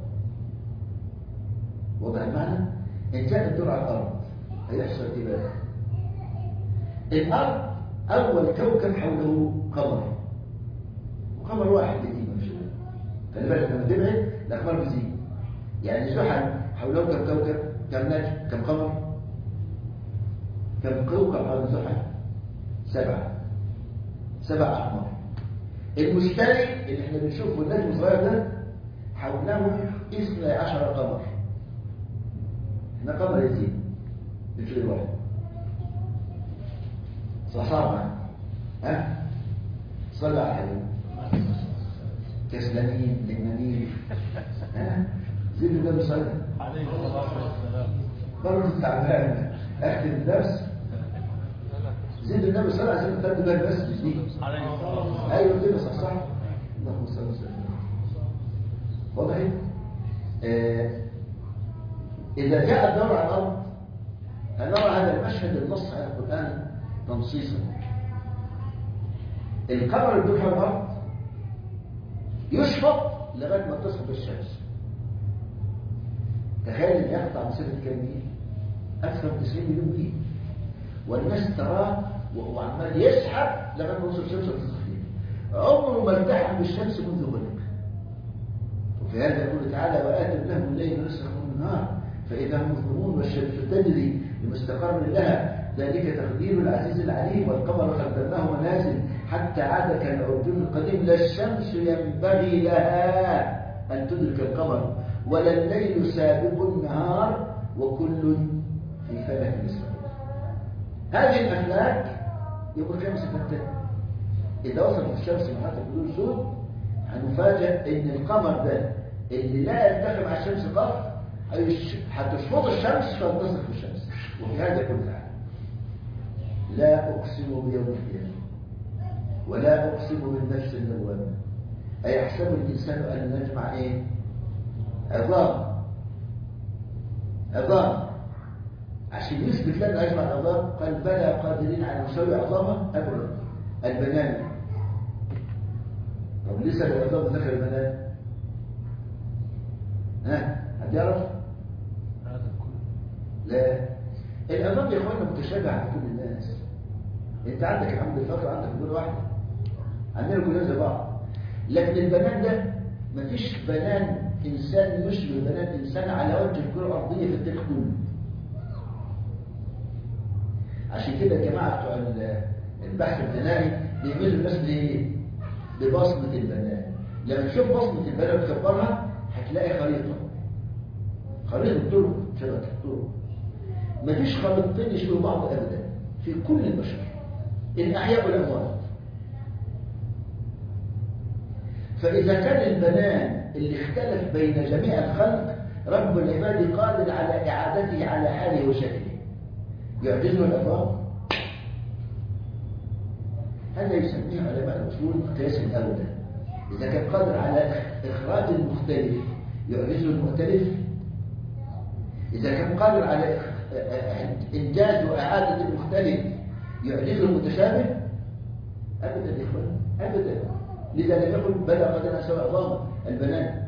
وضع المعنى إن جاء الدور على الأرض هيحصل إيه بقى؟ الأرض أول كوكب حوله قمر وقمر واحد بيجي مش خلي بالك لما تبعد الأقمار بتزيد يعني زحل حوله كم كوكب كم نجم كم قمر كم كوكب حول زحل سبعة سبع أقمار المشتري اللي احنا بنشوفه النجم الصغير ده حوله اثنى عشر قمر احنا قمر يزيد بتلاقي واحد صح صعب ها صلى على الحبيب كسلانين لبنانيين ها زيد النبي صلى عليه الصلاة والسلام برضه تعبان اختم الدرس زيد النبي صلى الله عليه وسلم تاخد بالك بس مش دي عليه الصلاة والسلام ايوه كده صح صح اللهم صل وسلم واضح آه اذا جاء الدور على الارض هنرى هذا المشهد النص على القران تنصيصا القمر اللي على الارض يشفط لغايه ما تسقط الشمس تخيل ان يقطع مسافه كام ميل اكثر من 90 مليون ميل والناس تراه وهو عمال يسحب لغايه ما يوصل الشمس وتسخن عمره ما التحم بالشمس منذ خلق وفي هذا يقول تعالى وآتوا لهم الليل نسخ من النهار فإذا هم مظلمون والشمس تجري لمستقر لها ذلك تقدير العزيز العليم والقمر قدرناه منازل حتى عاد كالعرجون القديم لا الشمس ينبغي لها أن تدرك القمر ولا الليل سابق النهار وكل في فلك مستقر هذه الأفلاك يقول كم ستنتهي إذا وصلت الشمس لمرحلة البلوغ السود هنفاجئ إن القمر ده اللي لا يلتقي مع الشمس قط هيش- هتشفط الشمس فينتصف في الشمس وفي هذا كل حال لا أقسم بيوم القيامة ولا أقسم بالنفس اللوامة أيحسب الإنسان أن نجمع إيه؟ عظام عظام عشان يثبت لنا أجمع العظام قال بلى قادرين على نسوي عظامه أبدا البنان طب لسه العظام دخل البنان ها هتعرف؟ هذا كله لا العظام يا اخوانا متشابه عند كل الناس انت عندك الحمد لله عندك كل واحده عندنا كلنا زي بعض لكن البنان ده مفيش بنان انسان يشبه بنان انسان على وجه الكره الارضيه في التاريخ كله عشان كده الجماعه بتوع ال- البحث البنائي بيعملوا الناس بايه؟ ببصمه البنان لما تشوف بصمه البنان وتكبرها هتلاقي خريطه خريطه طرق شبكه طرق مفيش خليطتين يشبهوا بعض ابدا في كل البشر الاحياء والاموات فاذا كان البنان اللي اختلف بين جميع الخلق رب العباد قادر على اعادته على حاله وشكله يعجزه الافراد هذا يسميه علماء الاصول قياس الاولى اذا كان قادر على اخراج المختلف يعجزه المختلف إذا كان قادر على إنجاز وإعادة المختلف يعجزه المتشابه أبدا يا إخوان أبدا لذا لم يقل بلى قد نسوى عظام البنان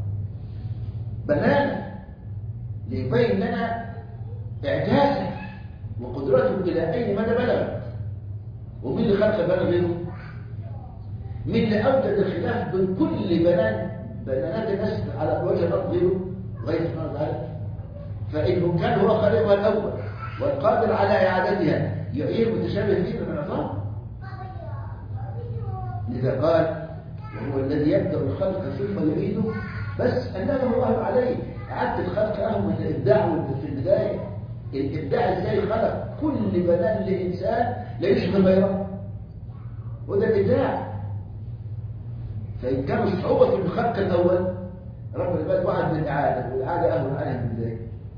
بنان ليبين لنا إعجازه وقدرته إلى أي مدى بلغت ومين اللي خلق البنان غيره؟ مين اللي أوجد الخلاف بين كل بنان بنانات الناس على وجه الأرض غيره؟ غير سبحانه وتعالى فإنه كان هو خالقها الأول والقادر على إعادتها يعير متشابه فيه من العظام لذا قال وهو الذي يبدأ الخلق ثم يعيده بس أنه الله عليه إعادة الخلق أهم من الإبداع في البداية الإبداع إزاي خلق كل بنان لإنسان لا يشبه غيره وده الإبداع فإن كانوا صعوبة في الخلق الأول رب العباد وعد بالإعادة والإعادة أهون عليه من ذلك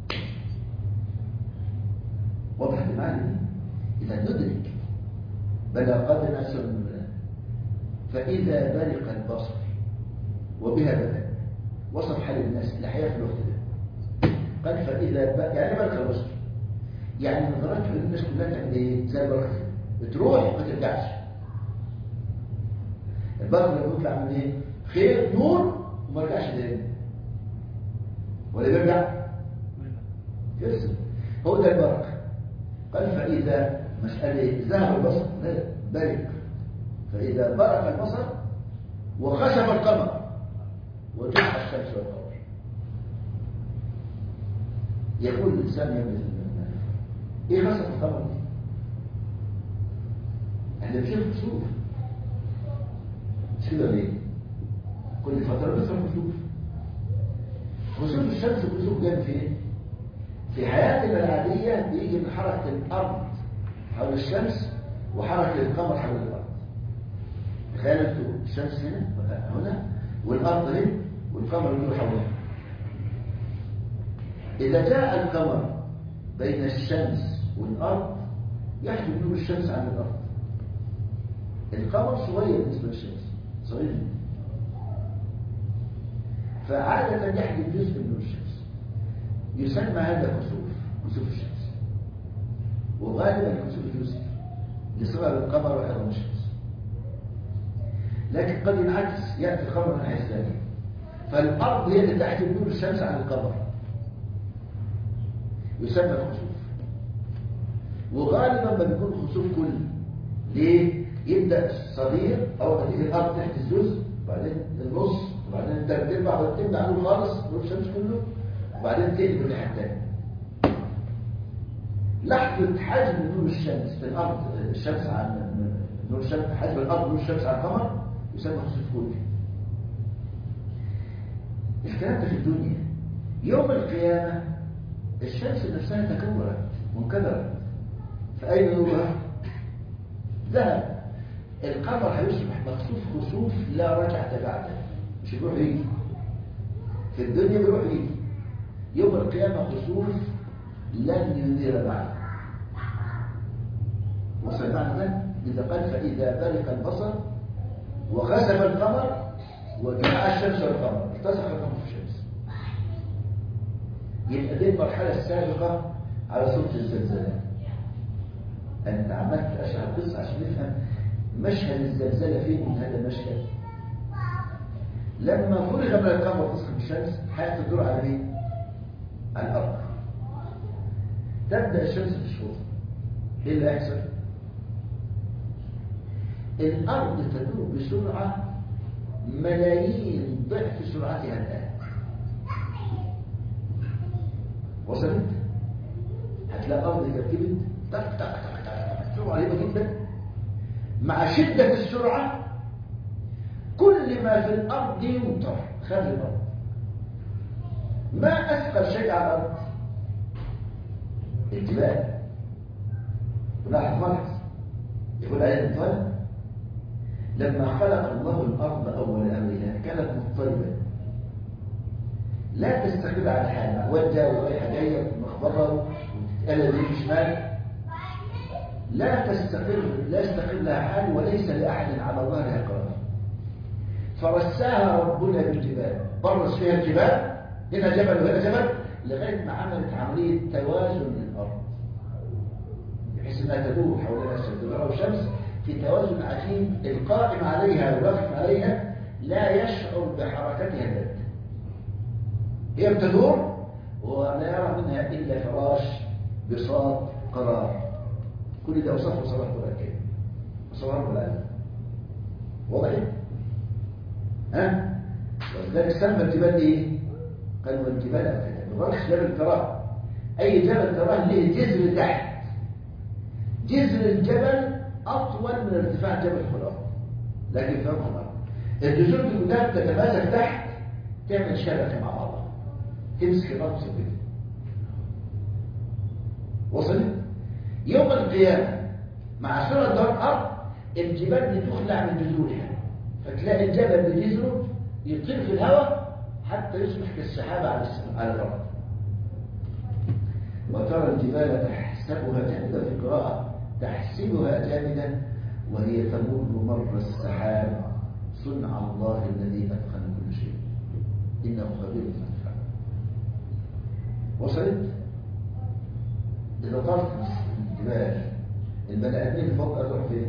واضح المعنى إذا ندرك بلى قد نسوا المنى فإذا برق البصر وبها بدأ وصف حال الناس الحياة في الوقت ده قال فإذا ب... يعني برق البصر يعني نظرات الناس كلها تعمل ايه زي البرق بتروح ما ترجعش البرق لما بيطلع من ايه خير نور وما رجعش تاني ولا بيرجع يرسل هو ده البرق قال فإذا مسألة ذهب البصر لا برق فإذا برق البصر وخسف القمر وجمع الشمس والقمر يقول الإنسان يوم المال إيه خسف القمر دي؟ احنا بنشوف كسوف مش كده ليه؟ كل فترة بيحصل كسوف خسوف الشمس وكسوف جاي في ايه؟ في حياتنا العادية بيجي من حركة الأرض حول الشمس وحركة القمر حول الأرض تخيل انتوا الشمس هنا هنا والأرض هنا والقمر يدور حولها إذا جاء القمر بين الشمس والأرض يحجب نور الشمس عن الأرض القمر صغير بالنسبة للشمس صغير فعادة يحجب جزء من نور الشمس يسمى هذا كسوف كسوف الشمس وغالبا الكسوف يوسف لصغر القمر وحرم الشمس لكن قد ينعكس يأتي القمر من حيث ثاني فالأرض هي اللي تحجب نور الشمس عن القمر يسمى الخسوف وغالبا ما بيكون خسوف كلي ليه؟ يبدأ صغير أو ما تيجي الأرض تحت الجزء وبعدين النص وبعدين التلات ارباع وبعدين تمنع عنه خالص نور الشمس كله وبعدين تقلب الناحية التانية لحظة حجم نور الشمس في الأرض الشمس عن نور الشمس حجم الأرض نور الشمس عن القمر يسمى خسوف كلي الكلام ده في الدنيا يوم القيامة الشمس نفسها تكورت وانكدرت فأين نورها؟ ذهب القمر هيصبح مخسوف خسوف لا رجعة بعده مش بيروح يجي في الدنيا بيروح يجي يوم القيامة خسوف لن ينذر بعده وسمعنا ده إذا قال فإذا برق البصر وخسف القمر وجمع الشمس والقمر التصق القمر في الشمس يبقى دي المرحلة السابقة على صوت الزلزال أنت عملت أشرح القصة عشان نفهم مشهد الزلزال فين من هذا المشهد لما فرغ من القمر وتصحى الشمس هتدور على مين؟ على الأرض تبدأ الشمس في الشروق إيه اللي هيحصل؟ الأرض تدور بسرعة ملايين ضعف سرعتها الآن وصلت؟ هتلاقي الأرض كركبت تك تك تك تك سرعة رهيبة جدا مع شدة السرعة كل ما في الأرض يمطر خارج الأرض ما أثقل شيء على الأرض الجبال ولاحظ ملاحظ يقول آية الطالب لما خلق الله الأرض أول أمرها كانت مضطربة لا تستقر على حالها وجه ورايحة جاية مخبرة وتتقلب يمين شمال لا تستقر لا يستقر لها حال وليس لأحد على ظهرها قرار فرساها ربنا بالجبال برس فيها الجبال هنا جبل وهنا جبل لغاية ما عملت عملية توازن للأرض بحيث انها تدور حول نفسها تدور الشمس في توازن عجيب القائم عليها والواقف عليها لا يشعر بحركتها ذات هي بتدور ولا يرى منها إلا فراش بساط قرار كل ده أوصافه صلاح القرآن وصلاح القرآن واضح؟ ها؟ ولذلك سمى الجبال ايه؟ قال والجبال أفلا بغرش جبل تراه أي جبل تراه له جذر تحت جذر الجبل أطول من ارتفاع جبل الخلاف لكن فهم الأرض الجذور دي كلها تتماسك تحت تعمل شبكة مع بعضها تمسك الأرض كده وصلت؟ يوم القيامة مع سرعة دور الأرض الجبال بتخلع من جذورها فتلاقي الجبل بجذره يطير في الهواء حتى يصبح كالسحابة على على الأرض وترى الجبال تحسبها جامدة في قراءة تحسبها جامدة وهي تمر مر السحاب صنع الله الذي أتقن كل شيء إنه خبير بما تفعل وصلت إذا طارت الجبال البني آدمين فوق تروح فين؟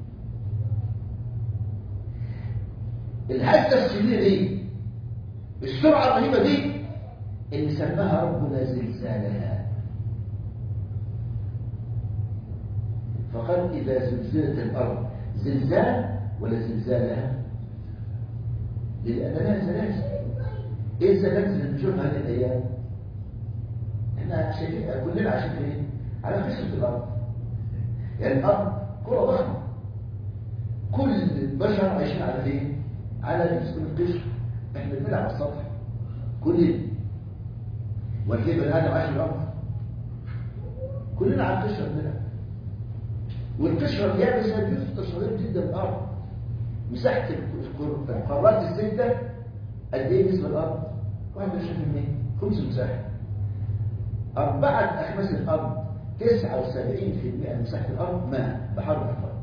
الهزة الشديدة دي السرعة الرهيبة دي اللي سماها ربنا زلزالها فقال إذا زلزلت الأرض زلزال ولا زلزالها لأن لها زلازل إيه الزلازل اللي بنشوفها هذه الأيام؟ إحنا شايفين كلنا عايشين فين؟ على خشبة الأرض يعني الأرض كرة ضخمة كل البشر عايشين على فين؟ على جسم القشر احنا بنلعب على السطح كلنا والكيف الآن عايش الأرض كلنا على القشرة بنلعب والقشرة اليابسة جزء صغير جدا من الأرض مساحة القارات الستة قد إيه بالنسبة للأرض؟ 21% خمس مساحة أربعة أخماس الأرض 79% من مساحة الأرض ماء بحر الأرض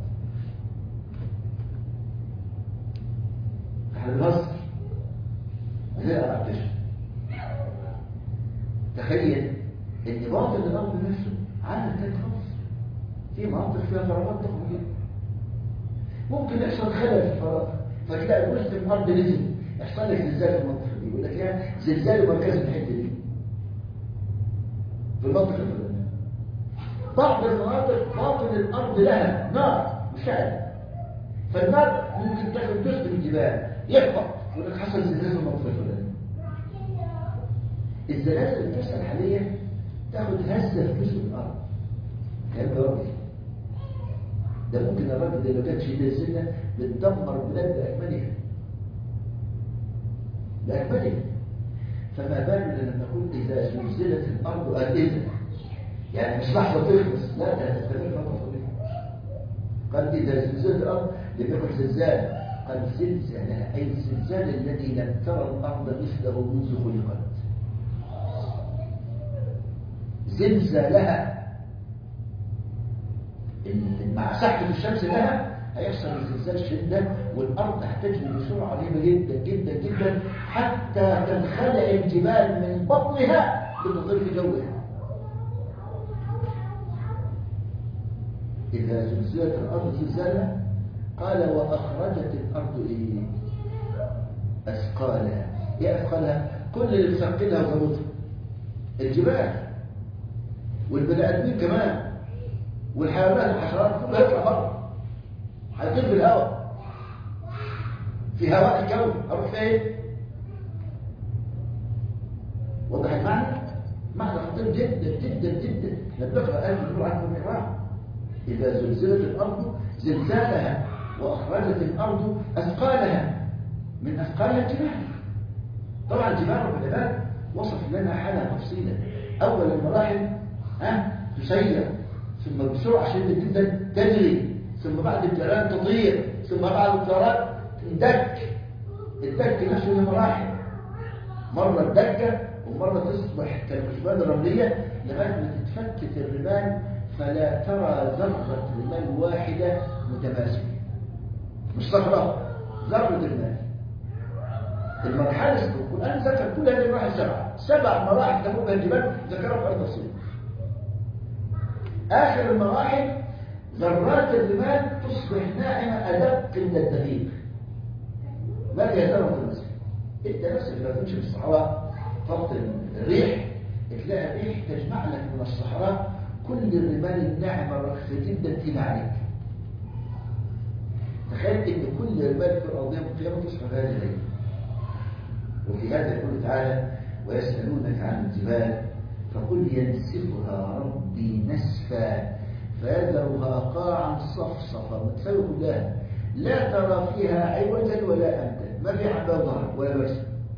احنا بنهزر غير أربعة أشهر تخيل ان باطن الأرض نفسه عامل تاني خالص في مناطق فيها فراغات ضخمة جدا ممكن يحصل خلل في الفراغ فتلاقي جزء من الأرض نزل يحصل لك زلزال في المنطقة دي يقول لك يا زلزال مركز الحتة دي في المنطقة الفلانية بعض المناطق باطن الأرض لها نار مشعل فالنار ممكن تاخد جزء من الجبال يحبط يقول لك حصل زلزال في المنطقة الفلانية الزلازل اللي بتحصل حاليا تاخد هزة في جزء من الأرض كلام ده راجل ده ممكن الراجل ده لو كانت شديدة سنة بتدمر بلاد بأكملها بأكملها فما بالنا لما نقول إذا زلزلت الأرض أدلة يعني مش لحظة تخلص لا ده هتستمر فترة طويلة قال إذا زلزلت الأرض لم يكن زلزال قال زلزالها أي الزلزال الذي لم ترى الأرض مثله منذ خلقت زلزالها ال- مع سحبة الشمس لها هيحصل زلزال شدة والأرض هتجري بسرعة رهيبة جدا جدا جدا حتى تنخلع الجبال من بطنها بتضيف جوها إذا زلزلت الأرض زلزالها قال وأخرجت الأرض إيه؟ أثقالها إيه أثقالها؟ كل اللي بثقلها وزودها الجبال والبني آدمين كمان والحيوانات والحشرات كلها يطلع بره هيطير في الهواء في هواء الكون أروح فين؟ وضح المعنى؟ معنى خطير جدا جدا جدا احنا بنقرا آية بنقول عنه الإقرار إذا زلزلت الأرض زلزالها وأخرجت الأرض أثقالها من أثقالها الجبال طبعا الجبال رب العباد وصف لنا حالها تفصيلا أول المراحل ها تسير ثم بسرعة شديدة جدا تجري ثم بعد الجريان تطير ثم بعد الطيران تندك الدك نفسه له مراحل مرة الدكة ومرة تصبح كالكثبان الرملية لغاية ما تتفتت الرمال فلا ترى ذرة رمال واحدة متماسكة مش صخرة ذرة رمال المرحلة القرآن ذكر كل هذه المراحل سبعة سبع مراحل تمرها الجبال ذكرها في تفصيل آخر المراحل ذرات الرمال تصبح ناعمة أدق من الدقيق ما هي ذرة المسك انت نفسك لما تمشي في الصحراء فرط الريح تلاقي الريح تجمع لك من الصحراء كل الرمال الناعمة الرخفة جدا تيجي عليك تخيل ان كل رمال في الارضيه القيامه تصبح هذه الليل وفي هذا يقول تعالى ويسالونك عن الجبال فقل ينسفها ربي نسفا فيذرها قاعا صفصفا متساوي كلها لا ترى فيها عوجا ولا امتا ما في عبا ظهر ولا بس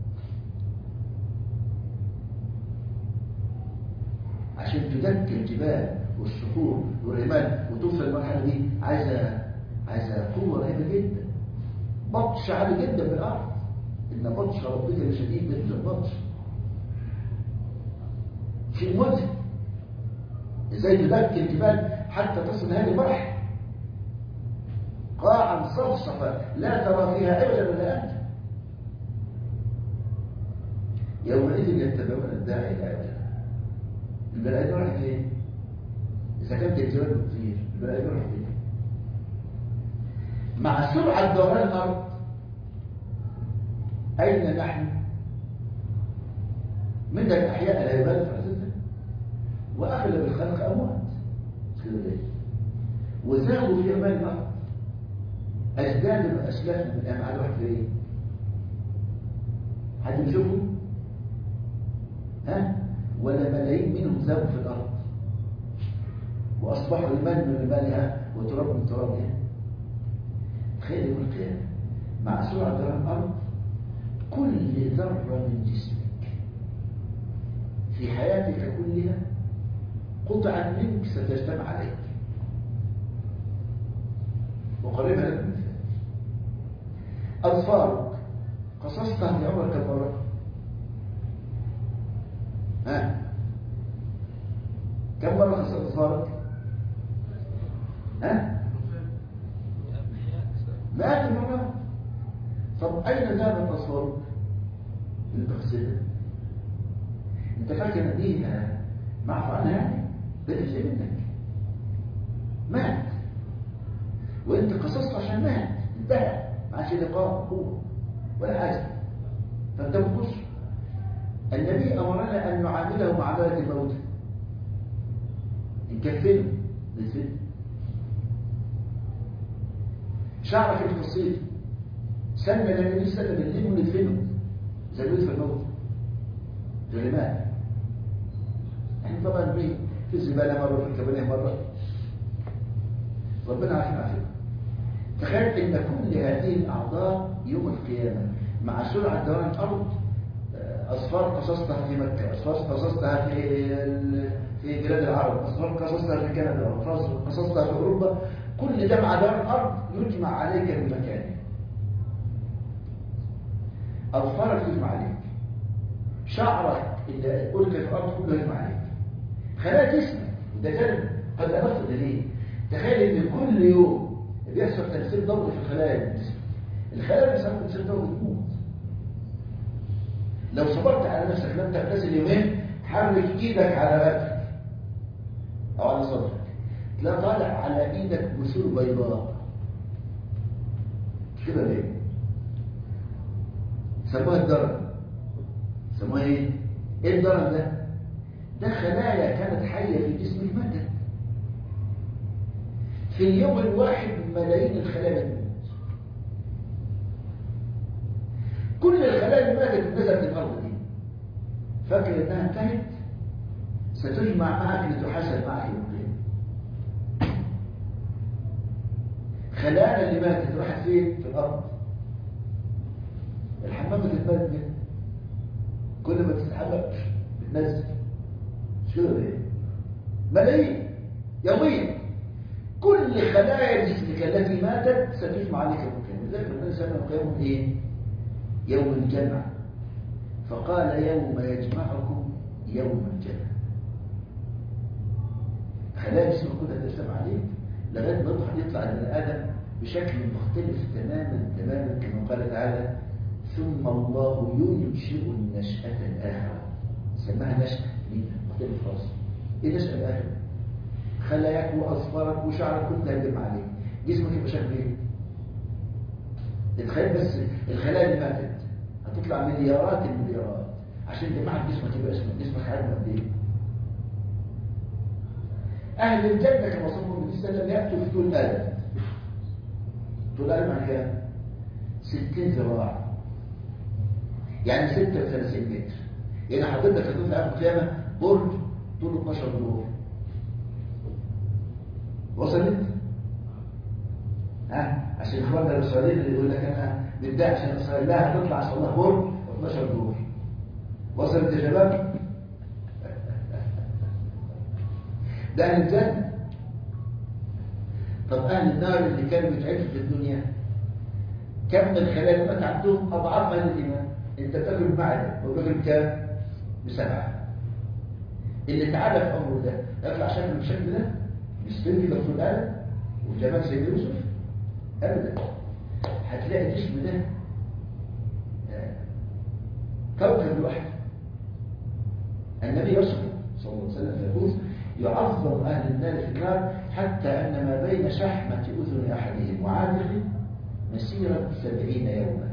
عشان تدك الجبال والصخور والرمال وتوصل للمرحله دي عايزه عايزه قوه رهيبه جدا بطش عالي جدا بالارض ان بطش ربك لشديد جدا بطش شيء مذهل ازاي تدك الجبال حتى تصل هذه المرحله قاعا صفصفا لا ترى فيها عوجا ولا امتا يومئذ يتبعون الداعي الى عوجه البني ادم راح فين؟ اذا كانت الجبال بتطير البني ادم راح فين؟ مع سرعه دوران الارض اين نحن؟ من الاحياء لا يبال فرزتها واغلب الخلق اموات كده ليه؟ وزادوا في امان الارض اجداد واسلاف من امعاء راح فين؟ حد يشوفه؟ ها؟ ولا ملايين منهم ذابوا في الأرض وأصبحوا رمال من رمالها وتراب من ترابها تخيل يوم القيامة مع سرعة دوران الأرض كل ذرة من جسمك في حياتك كلها قطعا منك ستجتمع عليك وقريبها لك مثال أظفارك قصصتها في عمرك كم مرة ها كم مرة خسرت أظفارك ها مئات المرات طب أين ذهبت أظفارك اللي تغسلها انت فاكر ان دي معفو عنها يعني بتفزي منك مات وانت قصصت عشان مات انتهى ما عادش لقاء قوه ولا حاجه فانت بتقص النبي امرنا ان نعامله معامله الموت نكفنه ندفنه شعرك القصير سنة لأن سنة بالليل وندفنه زي ما في الموت في الرمال احنا طبعا بيه في الزبالة مرة في الكبانية مرة ربنا عافينا عافينا تخيل ان كل هذه الاعضاء يوم القيامة مع سرعة دوران الارض اصفار قصصتها في مكة اصفار قصصتها في في بلاد العرب اصفار قصصتها في كندا اصفار قصصتها في اوروبا كل ده مع دار الارض يجمع عليك بمكانه اظفارك يجمع عليك شعرك اللي ألقى في الارض كله يجمع عليك خلايا جسمك وده جانب قد أبصد ليه تخيل ان كل يوم بيحصل تنسيق دوري في خلايا الجسم الخلايا اللي بيحصل تنسيق دوري تموت لو صبرت على نفسك لم تغتسل يومين حرك ايدك على رقبتك او على صدرك تلاقي طالع على ايدك بثور بيضاء كده ليه سموها الدرن سموها ايه ايه الدرن ده ده خلايا كانت حيه في جسمك ماتت في اليوم الواحد ملايين الخلايا بتموت كل الخلايا اللي ماتت نزلت الارض دي فاكر انها انتهت ستجمع معك لتحاسب معك يوم القيامه خلايانا اللي ماتت راحت فين في الارض الحمام بتتبدل منه كل ما تستحمى بتنزل مش كده ليه ملايين يوميا كل خلايا جسمك التي ماتت ستجمع عليك المكان لذلك النبي صلى الله عليه وسلم ايه يوم الجمع فقال يوم يجمعكم يوم الجمع خلايا جسمك كلها تجتمع عليك لغايه ما يطلع يطلع البني ادم بشكل مختلف تماما تماما كما قال تعالى ثم الله ينشئ النشأة الآخرة سماها نشأة جديدة مختلف خالص ايه النشأة الآخرة؟ خلاياك واصفارك وشعرك كله هيجمع عليك جسمك يبقى شكله ايه؟ تخيل بس الخلايا اللي ماتت هتطلع مليارات المليارات عشان جماعة جسمك يبقى اسمه جسمك حجمه قد ايه؟ أهل الجنة كما وصفهم النبي صلى الله عليه وسلم يأتوا في طول آدم طول آدم عن كام؟ 60 ذراع يعني 36 متر يعني حضرتك هتطلع يوم القيامة برج طوله 12 دور وصلت؟ ها عشان اخواننا الاسرائيليين اللي يقول لك انا بدي عشان اسرائيل لا هتطلع عشان الله برج 12 دور وصلت يا شباب؟ ده اهل الجنه طب اهل النار اللي كانوا بيتعبوا في الدنيا كم من خلال الموت عندهم اضعاف اهل الايمان انت بتاكل بمعده وباكل بكام بسبعه اللي تعالى في امره ده يطلع شكله بالشكل ده يستلقي دكتور ادم وجمال سيد يوسف ابدا هتلاقي الجسم ده كوكب لوحده النبي يصف صلى الله عليه وسلم يقول يعظم أهل النار في النار حتى أن ما بين شحمة أذن أحدهم وعاتقه مسيرة سبعين يوما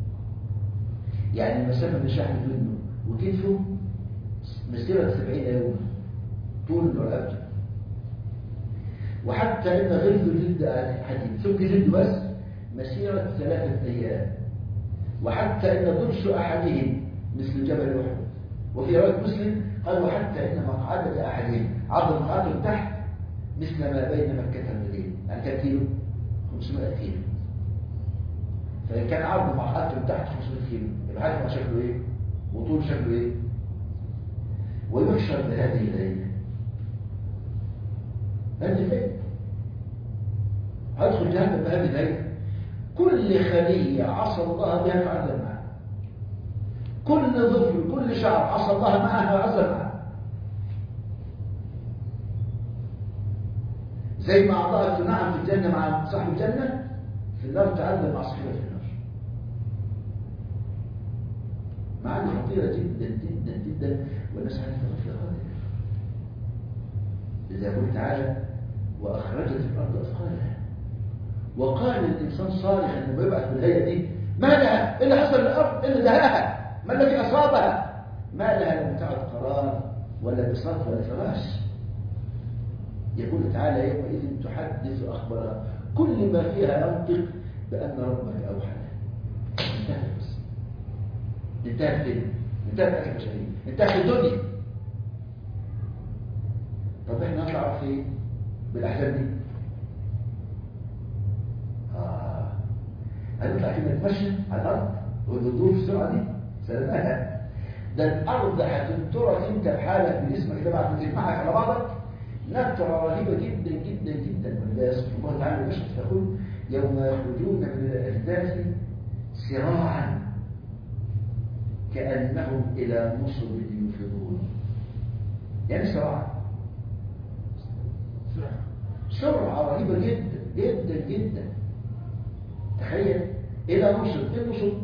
يعني المسافة من شحمة أذنه وكتفه مسيرة سبعين يوما طول رقبته وحتى أن غلظ جلد حديد ثم جلد بس مسيرة ثلاثة أيام وحتى أن ضرس أحدهم مثل جبل أحد وفي رواية مسلم قال وحتى إن مقعدة أحدهم عرض مقعدته تحت مثل ما بين مكة والمدينة يعني كم كيلو؟ 500 كيلو فإن كان عرض مقعدته تحت 500 كيلو يبقى عارف شكله إيه؟ وطول شكله إيه؟ ويحشر بهذه الليلة هذه الليلة هدخل جهنم بهذه الليلة كل خلية عصى الله بها فعلا معها كل ظفر كل شعر عصى الله معها وعزى معها زي ما أعطاك نعم في الجنة مع صاحب الجنة في النار تعذب مع صاحبة النار معاني خطيرة جدا جدا جدا والناس عارفة فيها غالية إذا يقول تعالى وأخرجت الأرض أثقالها وقال الإنسان صالحا لما يبعث بالهيئة دي ما لها إيه اللي حصل للأرض إيه اللي دهاها ما الذي أصابها ما لها لم تعد قرار ولا بساط ولا فراش يقول تعالى يومئذ تحدث أخبارها كل ما فيها ينطق بأن ربك أوحى لها انتهت بس انتهت الدنيا انتهت أكل بشرية انتهت الدنيا طب احنا نطلع في بالأحزاب دي آه هنطلع كده نتمشى على الأرض والهدوء في السرعة دي سلامها ده الأرض هتنطرك انت بحالك بجسمك كده بعد ما تجمعك على بعضك نترة رهيبة جدا جدا جدا ولا يصف الله تعالى المشهد يقول يوم يخرجون من الأجداث سراعا كأنهم إلى نصب يفضون يعني سراعا سرعة رهيبة جدا جدا جدا تخيل إلى نصب إيه نصب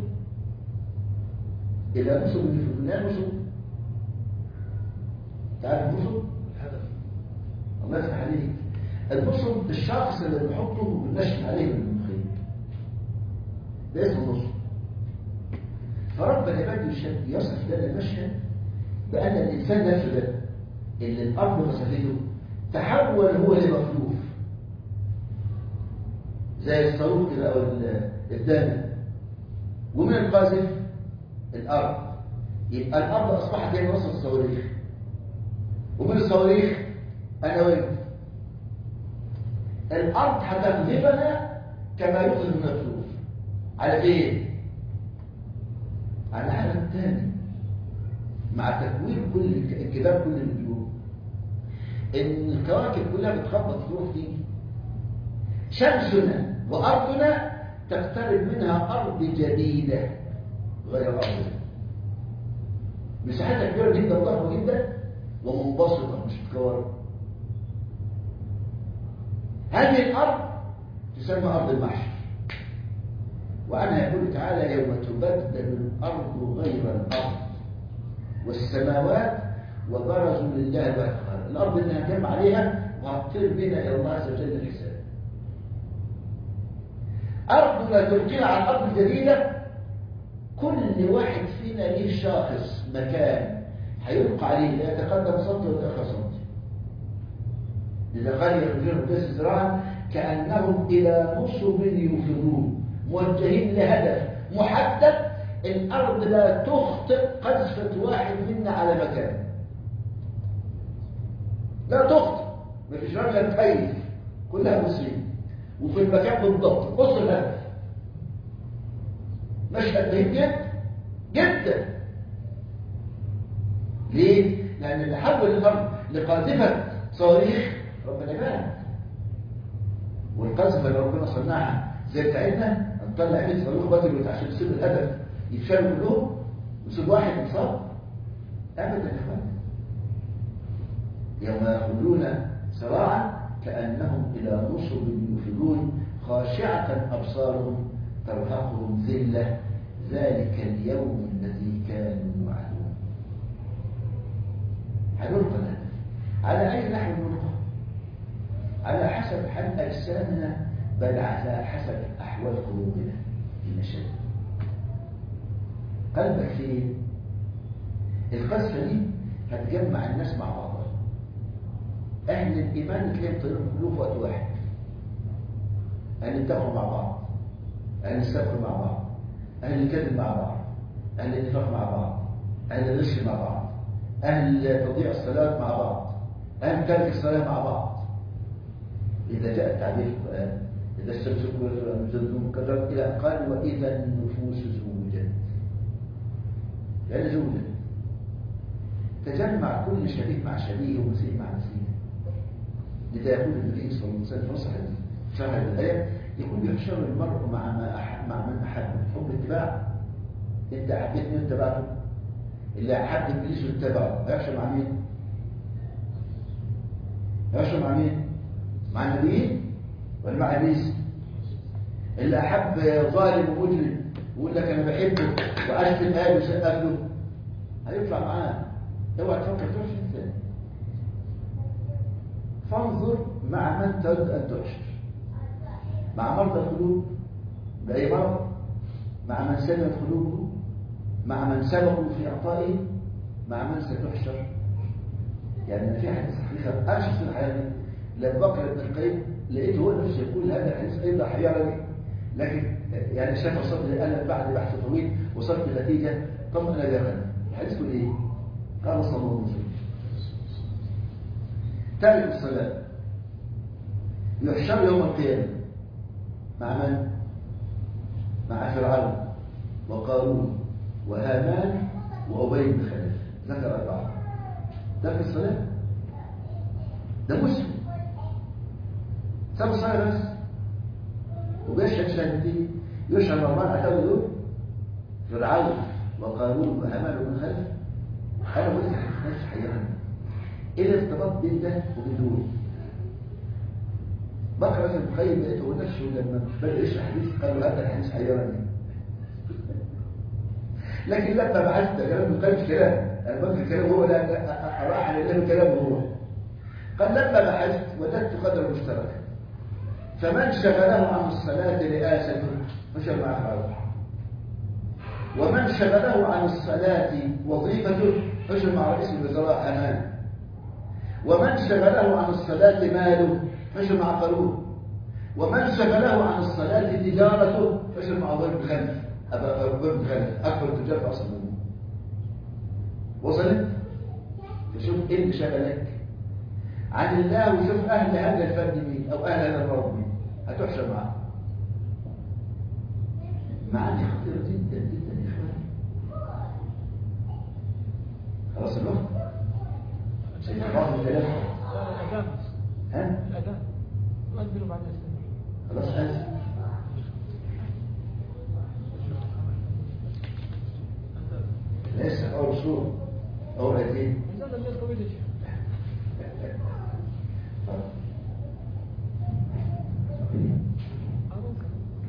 إلى نصب يفضون لا نصب تعرف نصب الهدف الله يفتح عليك النصب الشخص اللي بنحطه وبنشف عليه من المخيط ده اسمه نصب فرب العباد يشهد- يصف لنا المشهد بأن الإنسان نفسه ده اللي الأرض مسافته تحول هو لمخلوف زي الصاروخ كده أو ال- الدم ومن القاذف الأرض يبقى الأرض أصبحت هي وسط الصواريخ ومن الصواريخ أنا وأنت الأرض هتغلبنا كما يغلب المخلوف على فين؟ على العالم الثاني مع تكوين كل انكتاب كل النجوم ان الكواكب كلها بتخبط تروح تيجي شمسنا وارضنا تقترب منها ارض جديده غير ارضنا مساحتها كبيره جدا ضخمه جدا ومنبسطه مش متكوره هذه الارض تسمى ارض المحشر وعنها يقول تعالى يوم تبدل الأرض غير الأرض والسماوات وبرزوا لله الواحد الأرض اللي هنجمع عليها وهتطير بنا إلى الله عز وجل الحساب أرضنا تلقينا على الأرض الجديدة كل واحد فينا ليه شاخص مكان هيلقى عليه لا يتقدم سنتي ولا يتأخر سنتي إذا قال يخرجون الناس زراعا كأنهم إلى نصب يوفضون موجهين لهدف محدد الأرض لا تخطئ قذفة واحد منا على مكان لا تخطئ مفيش رجل كيف كلها مسلمين وفي المكان بالضبط بص الهدف مشهد مهم جدا جدا ليه؟ لأن اللي حول الأرض لقاذفة صواريخ ربنا يبارك والقذفة اللي ربنا صنعها زي بتاعتنا نطلع 100 صاروخ بدري عشان يصيب الهدف يتشالوا كلهم ويصيب واحد مصاب ابدا يا اخوان يوم يخرجون سراعا كانهم الى نصب يوفدون خاشعه ابصارهم ترهقهم ذله ذلك اليوم الذي كانوا يوعدون هنلقى الهدف على اي نحو نلقى على حسب حال اجسامنا بل على حسب أحوال قلوبنا في المشاكل قلبك فين القذفة دي هتجمع الناس مع بعضها أهل الإيمان تلاقيهم طيرهم كلهم في وقت واحد أهل التقوى مع بعض أهل السبق مع بعض أهل الكذب مع بعض أهل النفاق مع بعض أهل الغش مع بعض أهل تضييع الصلاة مع بعض أهل ترك الصلاة مع بعض إذا جاء التعبير في القرآن إذا الشمس كورت والنجوم كذب إلى أن قال وإذا النفوس زوجت يعني زوجت تجمع كل شبيه مع شبيه ومسيح مع مسيح لذا يقول النبي صلى الله عليه وسلم في نص حديث شرح الآية يقول يحشر المرء مع ما أحب مع من أحب حب اتباع أنت أحبتني وأنت بعده اللي أحب إبليس واتبعه هيحشر مع مين؟ هيحشر مع مين؟ مع النبيين ولا مع ابليس اللي احب ظالم ومجرم ويقول لك انا بحبه واشتم اهله وسقف له هيطلع معاه اوعى تفكر تروح انت فانظر مع من تود ان تحشر مع مرضى القلوب باي مرض مع من سلمت قلوبه مع من سبقوا في اعطائه مع من ستحشر يعني في حديث حقيقه انا شفت الحياه لما بقرا ابن القيم لقيته هو نفسه يقول هذا الحديث ايضا حيرني لكن يعني شاف صدري انا بعد بحث طويل وصلت لنتيجه طمأن يا غني الحديث يقول ايه؟ قال صلى الله عليه وسلم تارك الصلاه يحشر يوم القيامه مع من؟ مع فرعون وقارون وهامان وابي بن خلف ذكر اربعه تارك الصلاه ده مسلم ساب الصلاه بس وبيشهد شهادتين يشهد أربعة اعتبروا دول فرعون وقارون وهامان ومن خلف أنا بقول لك ناس حيران إيه الارتباط بين ده وبين دول بكر ابن القيم لقيته نفسه لما بدأ يشرح حديث قال له هذا الحديث حيرني لكن لما بعثت كلام ابن القيم كلام انا بقول كلام هو لا اراح على كلام كلامه هو قال لما بحثت وجدت قدر مشترك فمن شغله عن الصلاة رئاسة فشل مع خالد ومن شغله عن الصلاة وظيفته فشل مع رئيس الوزراء أمان ومن شغله عن الصلاة ماله فشل مع قارون ومن شغله عن الصلاة تجارته فشل مع ضرب خلف أبا ضرب خلف أكبر التجار في أصل منه وصلت؟ فشوف إيه اللي شغلك عن الله وشوف أهل هذا الفن مين أو أهل هذا الرب مين هتحشر معاه معاني خطيرة جدا جدا يا إخواني خلاص الوقت سيدنا بعض الكلام الأذان ها الأذان يؤذن بعد السنة خلاص آسف لسه أول شهور أول أيدين الأذان الليل طويل يا شيخ آه، ممكن.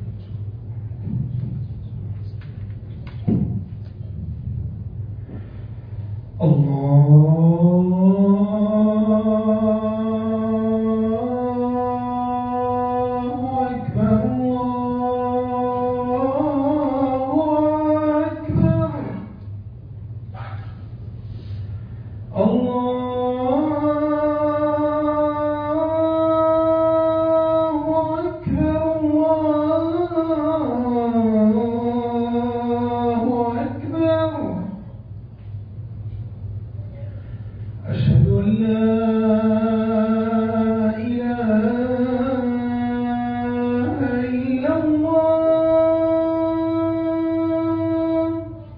الله أكبر الله أكبر الله أكبر الله أكبر أشهد أن لا إله إلا الله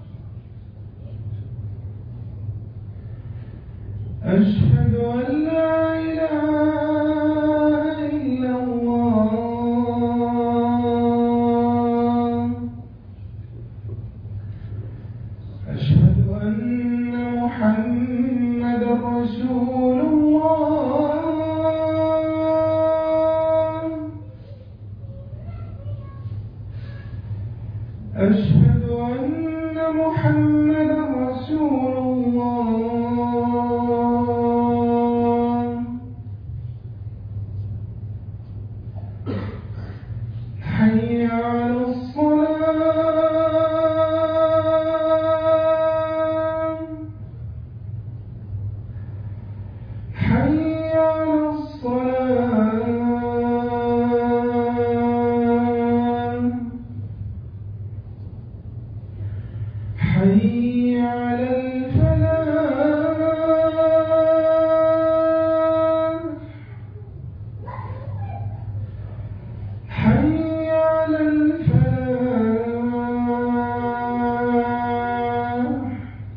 أشهد أن لا إله إلا الله أشهد أن محمدا رسول الله أشهد أن محمدا رسول الله حي على الصلاة حي على الصلاة حي على الفلاح حي على الفلاح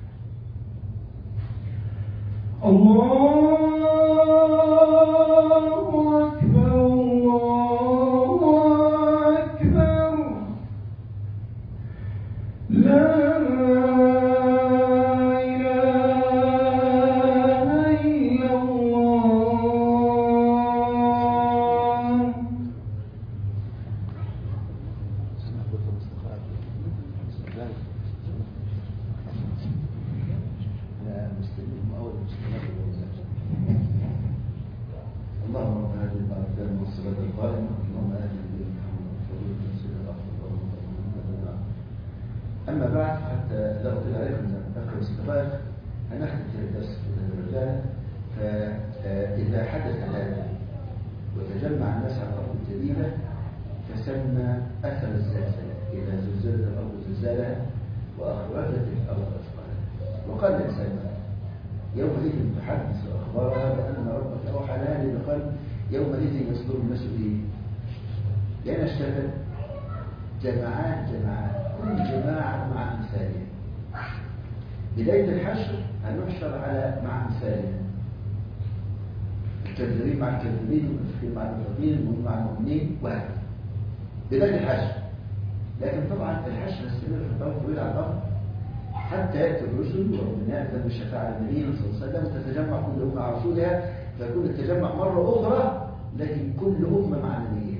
الله أكبر الله أكبر لا إله إلا الله لا مستلم أول مستلم اللهم رب هذه الأركان والصلاة القائمة اللهم آتي النبي محمد وفضل من سيد الأخر أما بعد حتى لا أطيل عليكم من أخر الصفات هنختم في الدرس الرجال فإذا حدث هذا وتجمع الناس على الأرض الجديدة فسمى أثر الزلزال إذا زلزلت الأرض زلزالها وأخرجت الأرض أثقالها وقال الإنسان يومئذ تحدث أخبارها بأن ربك أوحى لها لقال يومئذ يصدر الناس به لأن اشتغل جماعات جماعات كل جماعة مع أمثالها بداية الحشر هنحشر على مع أمثالها الكذابين مع الكذابين والمنافقين مع المنافقين المؤمنين مع المؤمنين وهكذا بداية الحشر لكن طبعا الحشر يستمر في الأرض طويل على الأرض حتى يأتي الرسل وربنا يأذن بالشفاعة النبي صلى الله عليه وسلم وتتجمع كل أمة مع رسولها فيكون التجمع مرة أخرى لكن كل أمة مع نبيها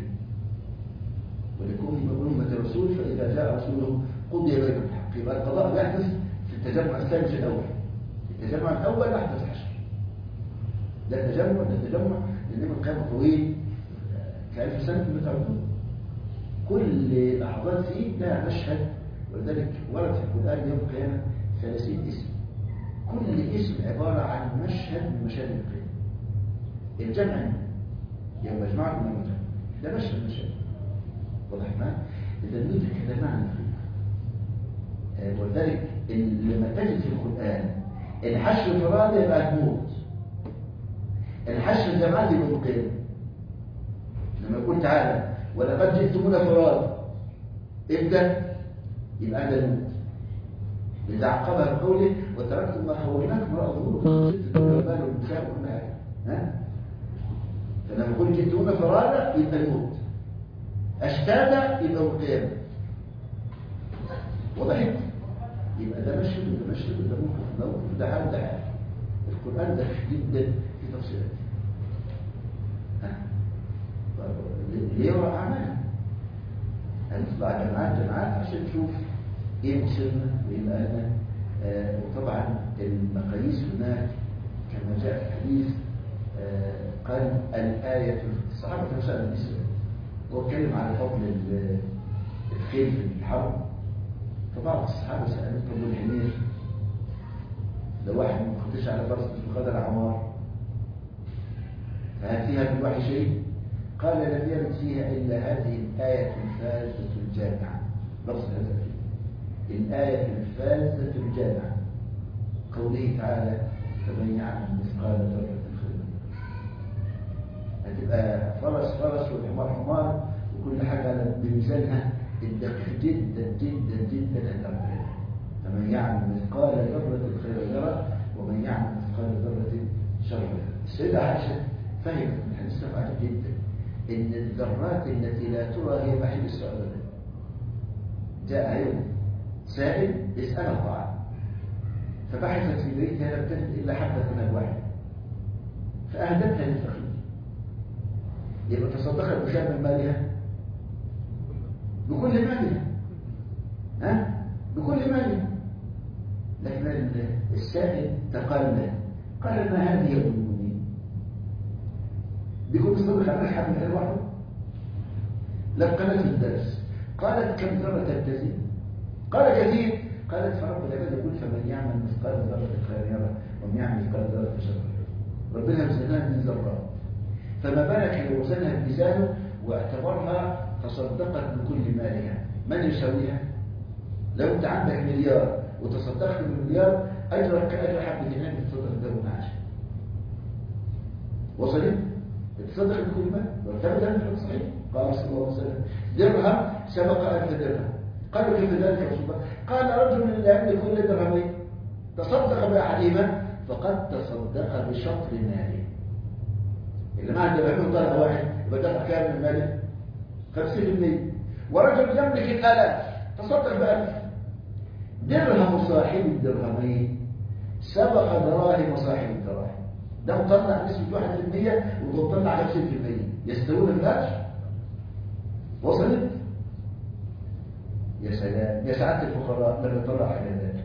ولكل أمة رسول فإذا جاء رسوله قضي بينهم الحق يبقى القضاء بيحدث في التجمع الثاني الأول التجمع الأول يحدث الحشر ده تجمع ده تجمع لأن القيامة طويل كألف سنة كما تعودون كل لحظات فيه لها مشهد ولذلك ورد في القرآن يوم القيامة 30 اسم كل اسم عبارة عن مشهد من مشاهد القيامة الجمع يوم يجمعكم يوم القيامة ده مشهد مشهد واضح ما؟ إذا ندرك هذا معنى القيامة آه، ولذلك ال- لما تجد في القرآن الحشر الفرادي يبقى تموت الحشر الجماعي يبقى القيامة لما يقول تعالى ولقد جئتمونا فرادى ابدا يبقى ده الموت إذا عقبها بقوله وتركتم ما خولناكم وراء ظهوركم ست الجبال والنساء وكل حاجه ها فلما يقول جئتمونا فرادى يبقى الموت اشتاتا يبقى القيامه واضح يبقى ده مشهد وده مشهد وده موقف موقف ده حال ده حال القران ده جدا في تفصيلاته ها ليه وراء اعمالها هنطلع جماعات جماعات عشان نشوف ايه مصيرنا وايه مآلنا آه وطبعا المقاييس هناك كما جاء في الحديث آه قال الآية الصحابة كانوا سألوا النساء واتكلم على فضل ال- الخيل في الحرب فبعض الصحابة سألوا طب والحمير لو واحد ما خدش على فرس مش بقدر عمار فهل فيها من وحي شيء؟ قال لم يرد فيها إلا هذه الآية الفازة الجامعة لفظ هذا فيه الآية الفازة الجامعة قوله تعالى فمن يعمل مثقال ذرة خيرا هتبقى فرس فرس والحمار حمار وكل حاجة بميزانها الدقيق جدا جدا جدا عند ربنا فمن يعمل مثقال ذرة خيرا يرى ومن يعمل مثقال ذرة شرا يرى السيدة عائشة فهمت من الحديث ده عجيب جدا ان الذرات التي لا ترى هي محل السؤال جاء يوم سائل يسأل الطعام فبحثت في بيتها لم تجد إلا حبة من الوحي فأهدتها للفقير يبقى تصدقت بشأن من مالها بكل مالها ها بكل مالها لكن ال- السائل تقلل قال ما هذه يا ابن المؤمنين بيكون مصدق على حبل غير واحد لم قالت في الدرس قالت كم ذرة تبتزل قال كثير قالت فرب العباد يقول فمن يعمل مثقال ذرة خير يرى ومن يعمل مثقال ذرة شر يرى ربنا يوزنها من ذرات فما بالك لو وزنها بميزانه واعتبرها تصدقت بكل مالها من يساويها لو انت عندك مليار وتصدقت بالمليار اجرك كاجر حبه عنب تصدق بدون عشر وصلت تصدق بكل مال وارتبط الحديث صحيح قال صلى الله عليه وسلم درهم سبق ألف درهم قالوا كيف ذلك يا رسول الله قال رجل لا يملك كل درهمين تصدق بأحدهما فقد تصدق بشطر ماله اللي ما عنده درهم طلع واحد يبقى دفع كام من ماله 50% ورجل يملك الآلاف تصدق بألف درهم صاحب الدرهمين سبق دراهم صاحب الدراهم ده مطلع نسبة 1% وده مطلع 50% يستوون الناس وصلت يا سلام يا سعادة الفقراء لما طلع على ذلك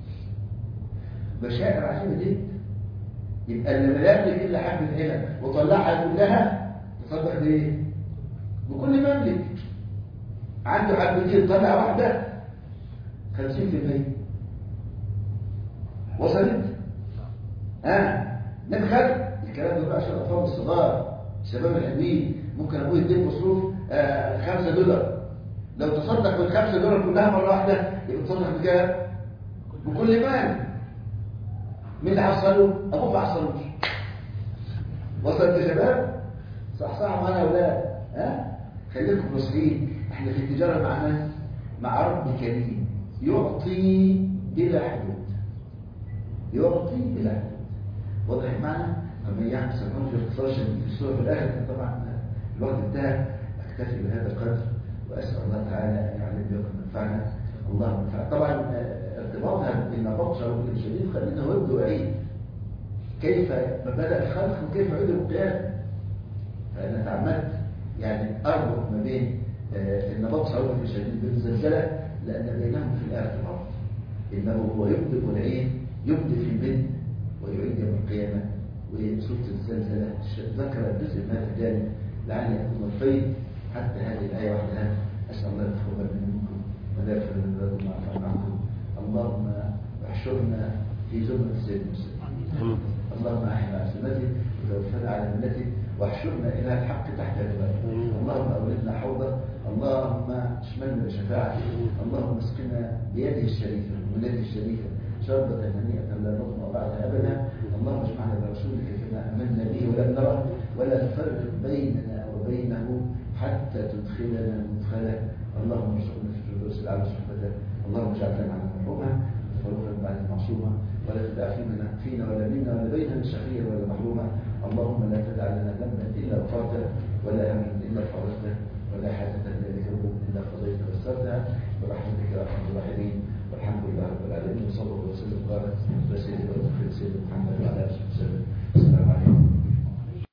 مشاعر عجيبة جدا يبقى اللي لا يملك إلا حبة عنب وطلعها كلها تصدق بإيه؟ بكل ما يملك عنده حبتين طلع واحدة 50% وصلت؟ ها ندخل الكلام ده بقى عشان الاطفال الصغار الشباب الحلوين ممكن ابوه يديك مصروف آه 5 دولار لو تصدق بال 5 دولار كلها مره واحده يبقى تصدق بكام؟ بكل مال مين اللي حصله؟ ابوه ما حصلوش وصلت يا شباب؟ صح صح معانا يا اولاد ها؟ خليكم مصريين احنا في التجاره معنا مع رب كريم يعطي بلا حدود يعطي بلا حدود واضح معنا فمن يعمل سنكون في اختصار شديد في السورة في الآخر طبعا الوقت انتهى أكتفي بهذا القدر وأسأل الله تعالى أن يعلم بكم منفعنا اللهم انفعنا طبعا آه، ارتباطها بالنبض شعور الشديد خلينا يبدو عيد كيف بدأ الخلق وكيف عود القيامة فأنا تعمدت يعني أربط ما بين آه، النبض شعور الشديد بالزلزلة لأن بينهم في الآخر ارتباط إنه هو يبدأ العين يبدأ في البدء ويعيد يوم القيامة وسورة الزلزلة ذكر الجزء من هذا الجانب لعل يكون الطيب حتى هذه الآية وحدها أسأل الله يتقبل منكم ولا يغفر لنا وما عفا عنكم اللهم احشرنا في زمرة سيد المسلمين اللهم احنا على سنته وتوفنا على ملته واحشرنا الى الحق تحت رضاك اللهم اولدنا حوضه اللهم اشملنا بشفاعته اللهم اسقنا بيده الشريفه وبيده الشريفه شربة هنيئة لا نظمى بعدها أبدا اللهم اجمعنا برسولك فيما آمنا به ولم نره ولا تفرق بيننا وبينه حتى تدخلنا مدخله اللهم ارزقنا في الفردوس الأعلى صحبته اللهم اجعل لنا عن المحرومة وفروقا بعد المعصومة ولا تدع فينا فينا ولا منا ولا بيننا شقيا ولا محروما اللهم لا تدع لنا ذنبا إلا غفرته ولا هما إلا فرجته ولا حاجة إلا ذكره إلا قضيت ويسرتها برحمتك يا أرحم الراحمين